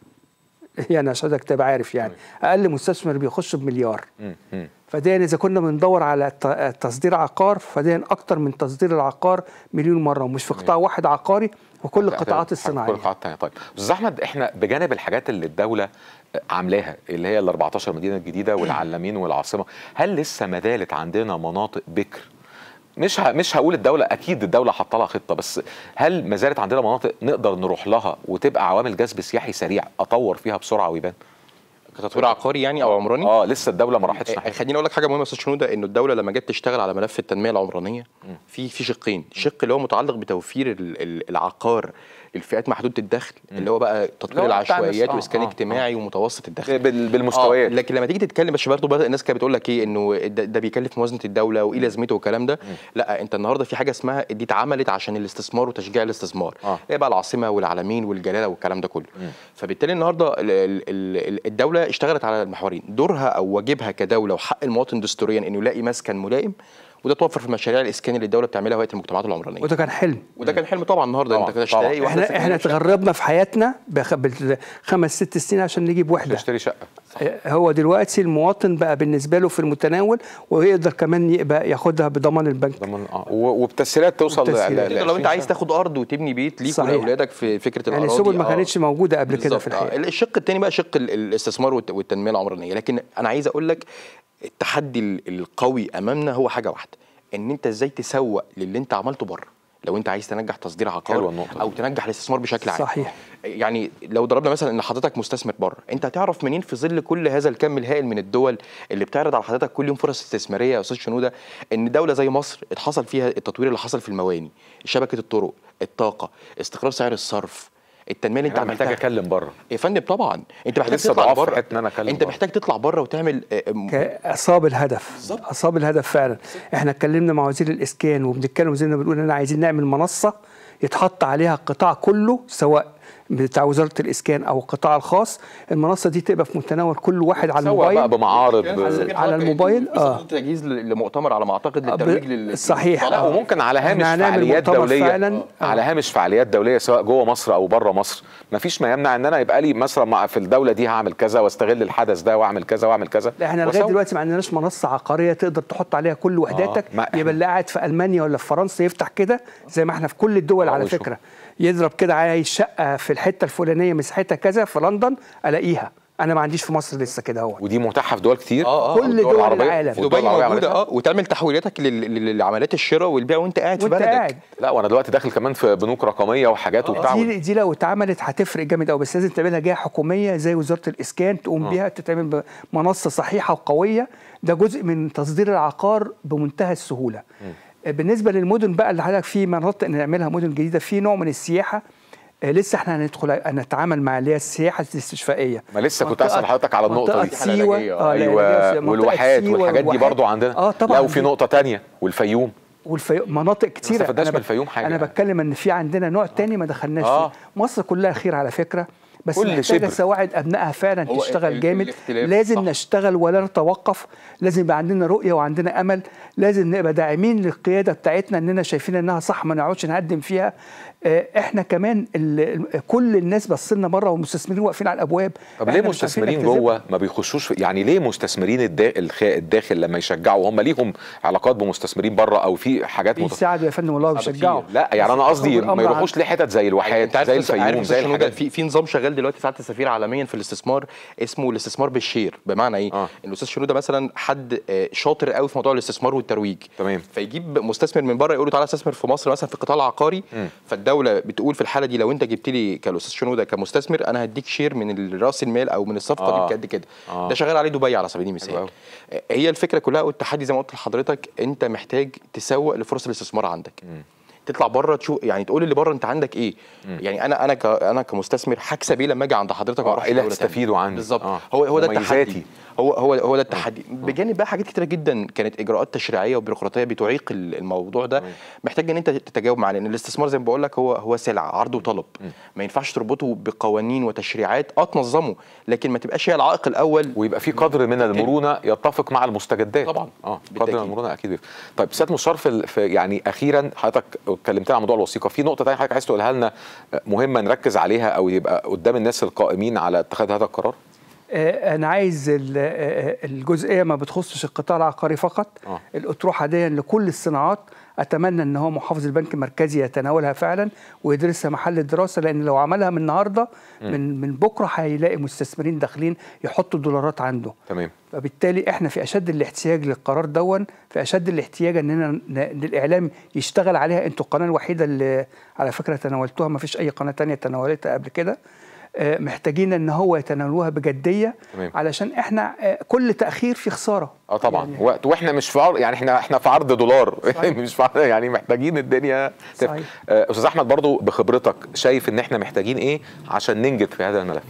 يعني عشان حضرتك تبقى عارف يعني اقل مستثمر بيخش بمليار مم. مم. فدين اذا كنا بندور على ت- تصدير عقار فدين اكتر من تصدير العقار مليون مره ومش في قطاع واحد عقاري وكل القطاعات كل الصناعيه القطاعات الثانيه طيب استاذ احمد احنا بجانب الحاجات اللي الدوله عاملاها اللي هي ال 14 مدينه الجديده والعلمين والعاصمه هل لسه ما زالت عندنا مناطق بكر مش ه... مش هقول الدوله اكيد الدوله حاطه لها خطه بس هل ما زالت عندنا مناطق نقدر نروح لها وتبقى عوامل جذب سياحي سريع اطور فيها بسرعه ويبان كتطوير عقاري يعني او عمراني اه لسه الدوله ما راحتش آه، ناحيه خليني اقول لك حاجه مهمه يا استاذ شنوده انه الدوله لما جت تشتغل على ملف التنميه العمرانيه في في شقين شق اللي هو متعلق بتوفير ال- ال- العقار للفئات محدوده الدخل اللي هو بقى اللي تطوير هو بتاع الناس- العشوائيات آه، واسكان آه، اجتماعي ومتوسط الدخل بال... بالمستويات آه لكن لما تيجي تتكلم بس برضه بدأ الناس كانت بتقول لك ايه انه ده, ده بيكلف موازنه الدوله وايه لازمته والكلام ده لا انت النهارده في حاجه اسمها دي اتعملت عشان الاستثمار وتشجيع الاستثمار آه. ايه بقى العاصمه والعلمين والجلاله والكلام ده كله فبالتالي النهارده ال- ال- ال- الدوله اشتغلت على المحورين دورها او واجبها كدوله وحق المواطن دستوريا انه يلاقي مسكن ملائم وده توفر في مشاريع الاسكان اللي الدوله بتعملها وهي المجتمعات العمرانيه وده كان حلم وده كان حلم طبعا النهارده طبعاً، انت كده طبعاً. تلاقي واحده احنا ساكنة احنا في شقة. تغربنا في حياتنا بخ- بالخمس ست سنين عشان نجيب وحده تشتري شقه هو دلوقتي المواطن بقى بالنسبه له في المتناول ويقدر كمان يبقى ياخدها بضمان البنك ضمن اه و- وبتسهيلات توصل ل- وبتسهيلات. ل- ل انت لو انت 20 عايز سنة. تاخد ارض وتبني بيت ليك صحيح. ولاولادك في فكره يعني الاراضي السبل ما آه. كانتش موجوده قبل كده في بالظبط، آه. الحقيقه الشق الثاني بقى شق ال- الاستثمار والت- والتنميه العمرانيه لكن انا عايز اقول لك التحدي ال- القوي امامنا هو حاجه واحده ان انت ازاي تسوق للي انت عملته بره لو انت عايز تنجح تصدير حلوة عقار النقطة او دي. تنجح الاستثمار بشكل عام صحيح. يعني لو ضربنا مثلا ان حضرتك مستثمر بره انت هتعرف منين في ظل كل هذا الكم الهائل من الدول اللي بتعرض على حضرتك كل يوم فرص استثماريه يا استاذ شنوده ان دوله زي مصر اتحصل فيها التطوير اللي حصل في المواني شبكه الطرق الطاقه استقرار سعر الصرف التنميه اللي انت انا محتاج عملتها اكلم بره يا فندم طبعا انت محتاج لسه تطلع ضعاف في بره حتة إن أنا أكلم انت بره. محتاج تطلع بره وتعمل آه، م- اصاب الهدف اصاب الهدف فعلا احنا اتكلمنا مع وزير الاسكان وبنتكلم زي ما بنقول ان عايزين نعمل منصه يتحط عليها القطاع كله سواء بتاع وزاره الاسكان او القطاع الخاص المنصه دي تبقى في متناول كل واحد على سواء بقى الموبايل بمعارض على- ب... على الموبايل، آه. اه تجهيز ل- لمؤتمر على ما اعتقد آه، للترويج ب- لل صحيح. لا آه. وممكن على هامش إحنا هنعمل فعاليات مؤتمر دوليه فعلاً. آه. على هامش فعاليات دوليه سواء جوه مصر او بره مصر ما فيش ما يمنع ان انا يبقى لي مثلا مع- في الدوله دي هعمل كذا واستغل الحدث ده واعمل كذا واعمل كذا لا احنا لغايه وأسوي. دلوقتي ما عندناش منصه عقاريه تقدر تحط عليها كل وحداتك ما إحنا- يبقى اللي قاعد في المانيا ولا في فرنسا يفتح كده زي ما احنا في كل الدول آه، على ويشوف. فكره يضرب كده عايز شقه في الحته الفلانيه مساحتها كذا في لندن الاقيها انا ما عنديش في مصر لسه كده هو ودي متاحه في دول كتير آه، آه. كل والدول دول العربية. العالم. والدول دبي العربية موجوده عملتها. اه وتعمل تحويلاتك لل- لل- لعمليات الشراء والبيع وانت قاعد في وانت بلدك قاعد لا وانا دلوقتي داخل كمان في بنوك رقميه وحاجات وبتاع دي دي لو اتعملت هتفرق جامد قوي بس لازم تعملها جهه حكوميه زي وزاره الاسكان تقوم بيها تتعمل بمنصه صحيحه وقويه ده جزء من تصدير العقار بمنتهى السهوله بالنسبه للمدن بقى اللي حضرتك في مناطق نعملها مدن جديده في نوع من السياحه آه، لسه احنا هندخل نتعامل مع اللي هي السياحه الاستشفائيه ما لسه كنت منطقة- اسال حضرتك على النقطه منطقة دي سيوه علاجية. اه ايوه العلاجية، منطقة والواحات سيوة والحاجات دي والواحات. برضو عندنا اه طبعا لا وفي دي- نقطه تانية والفيوم والفي... مناطق كتيره استفدناش أنا من ب- الفيوم حاجة انا يعني. بتكلم ان في عندنا نوع تاني ما دخلناش آه. فيه مصر كلها خير على فكره بس كل محتاجه شبر. سواعد ابنائها فعلا هو ال- تشتغل ال- جامد الاختلاف لازم صح. نشتغل ولا نتوقف لازم يبقى عندنا رؤيه وعندنا امل لازم نبقى داعمين للقياده بتاعتنا اننا شايفين انها صح ما نقعدش نقدم فيها آه، احنا كمان ال... ال- كل الناس بصلنا بره والمستثمرين واقفين على الابواب طب إحنا ليه مش عارفين مستثمرين نجتذبهم. جوه ما بيخشوش في يعني ليه مستثمرين الدا- الخ- الداخل لما يشجعوا هم ليهم علاقات بمستثمرين بره او في حاجات مت... بيساعدوا يا فندم والله صعب بيشجعوا لا يعني انا قصدي الأمر ما عن- يروحوش لحتت زي الواحات انت عارف زي بس- عارف الفيوم بس زي عشان الحاجات ده في في نظام شغال مجال دلوقتي ساعات السفير عالميا في الاستثمار اسمه الاستثمار بالشير بمعنى ايه آه. ان الاستاذ شنوده مثلا حد آه، شاطر قوي في موضوع الاستثمار والترويج تمام. فيجيب مستثمر من بره يقول له تعالى استثمر في مصر مثلا في القطاع العقاري مم. فالدوله بتقول في الحاله دي لو انت جبت لي كالاستاذ شنوده كمستثمر انا هديك شير من راس المال او من الصفقه آه. دي بجد كده آه. ده شغال عليه دبي على سبيل حلو المثال أوي. آه، هي الفكره كلها والتحدي زي ما قلت لحضرتك انت محتاج تسوق لفرص الاستثمار عندك تطلع بره تشوف يعني تقول اللي بره انت عندك ايه يعني انا انا ك- انا كمستثمر هكسب ايه لما اجي عند حضرتك آه، واروح إيه اللي دولة تانية؟ هتستفيدوا عندي؟ بالظبط آه. هو هو ده مميزاتي. التحدي هو هو هو ده التحدي بجانب بقى حاجات كتيره جدا كانت اجراءات تشريعيه وبيروقراطيه بتعيق ال- الموضوع ده محتاج ان انت تتجاوب معاه لان الاستثمار زي ما بقول لك هو هو سلعه عرض وطلب ما ينفعش تربطه بقوانين وتشريعات اه تنظمه لكن ما تبقاش هي العائق الاول ويبقى في قدر من المرونه يتفق مع المستجدات طبعاً. اه قدر من بالتأكيد. المرونه اكيد بيفرق. طيب سياده المستشار في, ال- في يعني اخيرا حضرتك اتكلمتنا عن موضوع الوثيقه في نقطه ثانيه حضرتك عايز تقولها لنا مهمه نركز عليها او يبقى قدام الناس القائمين على اتخاذ هذا القرار آه، انا عايز ال- آه، الجزئيه ما بتخصش القطاع العقاري فقط آه. الاطروحه دي لكل الصناعات اتمنى ان هو محافظ البنك المركزي يتناولها فعلا ويدرسها محل الدراسه لان لو عملها من النهارده من من بكره هيلاقي مستثمرين داخلين يحطوا دولارات عنده تمام فبالتالي احنا في اشد الاحتياج للقرار دون في اشد الاحتياج اننا ن- ان الاعلام يشتغل عليها انتوا القناه الوحيده اللي على فكره تناولتوها ما فيش اي قناه تانية تناولتها قبل كده آه، محتاجين ان هو يتناولوها بجديه تمام. علشان احنا آه، كل تاخير فيه خساره اه طبعا يعني وقت واحنا مش في عرض يعني احنا احنا في عرض دولار صحيح. مش في عرض يعني محتاجين الدنيا تف- صحيح. آه، استاذ احمد برضو بخبرتك شايف ان احنا محتاجين ايه عشان ننجد في هذا الملف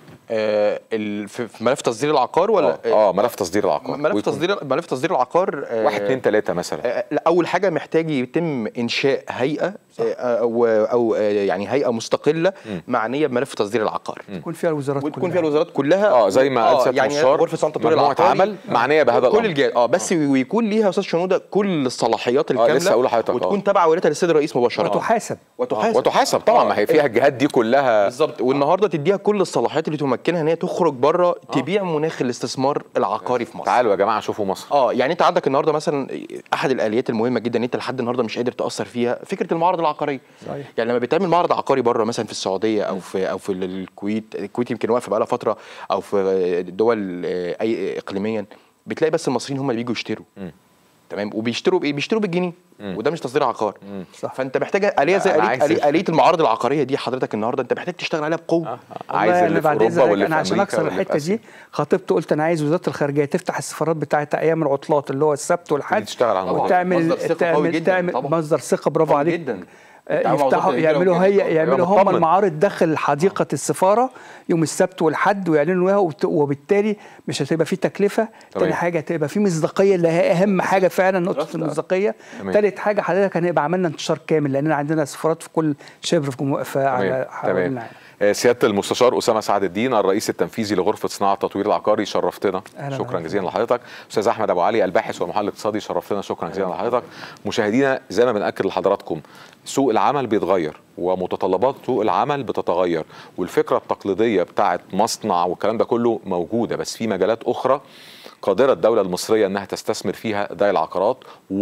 آه ال- في في ملف تصدير العقار ولا اه, آه ملف تصدير العقار ملف ويكون تصدير ملف تصدير العقار آه، واحد اتنين تلاته مثلا آه، لا، اول حاجه محتاج يتم انشاء هيئه آه، او او آه، يعني هيئه مستقله معنيه بملف تصدير العقار يكون فيها الوزارات وتكون كلها. فيها الوزارات كلها اه زي ما قال آه، سياده يعني المستشار غرفه صنع التطوير مجموعه العقاري عمل معنيه بهذا كل الامر الجهات اه بس ويكون ليها يا استاذ شنوده كل الصلاحيات الكامله لسه أقول لحضرتك، آه. وتكون تبع ولايه السيد الرئيس مباشره وتحاسب وتحاسب وتحاسب طبعا آه، ما هي فيها الجهات دي كلها بالظبط والنهارده تديها كل الصلاحيات اللي تمكنها ان هي تخرج بره تبيع مناخ الاستثمار العقاري في مصر تعالوا يا جماعه شوفوا مصر اه يعني انت عندك النهارده مثلا احد الاليات المهمه جدا ان انت لحد النهارده مش قادر تاثر فيها فكره المعارض العقاريه صحيح. يعني لما بيتعمل معرض عقاري بره مثلا في السعوديه او في او في الكويت الكويت يمكن واقفه بقى لها فتره او في دول آه، اي اقليميا بتلاقي بس المصريين هم اللي بيجوا يشتروا تمام وبيشتروا بايه بيشتروا بالجنيه وده مش تصدير عقار صح. فانت محتاج اليه زي أنا آلية, عايز آلية, آلية المعارض العقاريه دي حضرتك النهارده انت محتاج تشتغل عليها بقوه عايز والله اللي أنا في بعد اوروبا إذنك واللي انا في عشان امريكا اكسر واللي في الحته آسيا. دي خطبت قلت انا عايز وزاره الخارجيه تفتح السفارات بتاعت ايام العطلات اللي هو السبت والحد تشتغل على الموضوع. وتعمل مصدر ثقة قوي تعمل جدا تعمل طبعا. مصدر ثقه برافو قوي عليك جدا. آه، التعامل مع يفتحوا وزارة يعملوا الهجرة هي وكده. يعملوا يبقى هم مطمن. المعارض داخل حديقه السفاره يوم السبت والحد ويعلنوا لها وبت- وبالتالي مش هتبقى في تكلفه تمام. تاني حاجه هتبقى في مصداقيه اللي هي اهم حاجه فعلا نقطه دراسة. المصداقيه تمام. تالت حاجه حضرتك هنبقى عملنا انتشار كامل لان عندنا سفارات في كل شبر في جمهور في على تمام حوالين تمام العالم. آه، سياده المستشار اسامه سعد الدين الرئيس التنفيذي لغرفه صناعه التطوير العقاري شرفتنا أهلاً شكرا وسهلاً. جزيلا لحضرتك استاذ احمد ابو علي الباحث والمحلل الاقتصادي شرفتنا شكرا جزيلا لحضرتك مشاهدينا زي ما بناكد لحضراتكم سوق العمل بيتغير ومتطلبات سوق العمل بتتغير والفكره التقليديه بتاعت مصنع والكلام ده كله موجوده بس في مجالات اخرى قادرة الدولة المصرية انها تستثمر فيها زي العقارات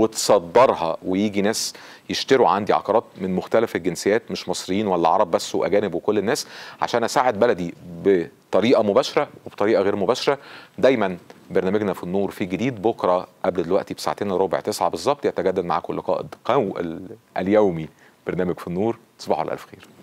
وتصدرها ويجي ناس يشتروا عندي عقارات من مختلف الجنسيات مش مصريين ولا عرب بس واجانب وكل الناس عشان اساعد بلدي بطريقة مباشرة وبطريقة غير مباشرة دايما برنامجنا في النور في جديد بكرة قبل دلوقتي بساعتين الا ربع تسعة بالظبط يتجدد معاكم اللقاء القو- ال- اليومي برنامج في النور تصبحوا على الف خير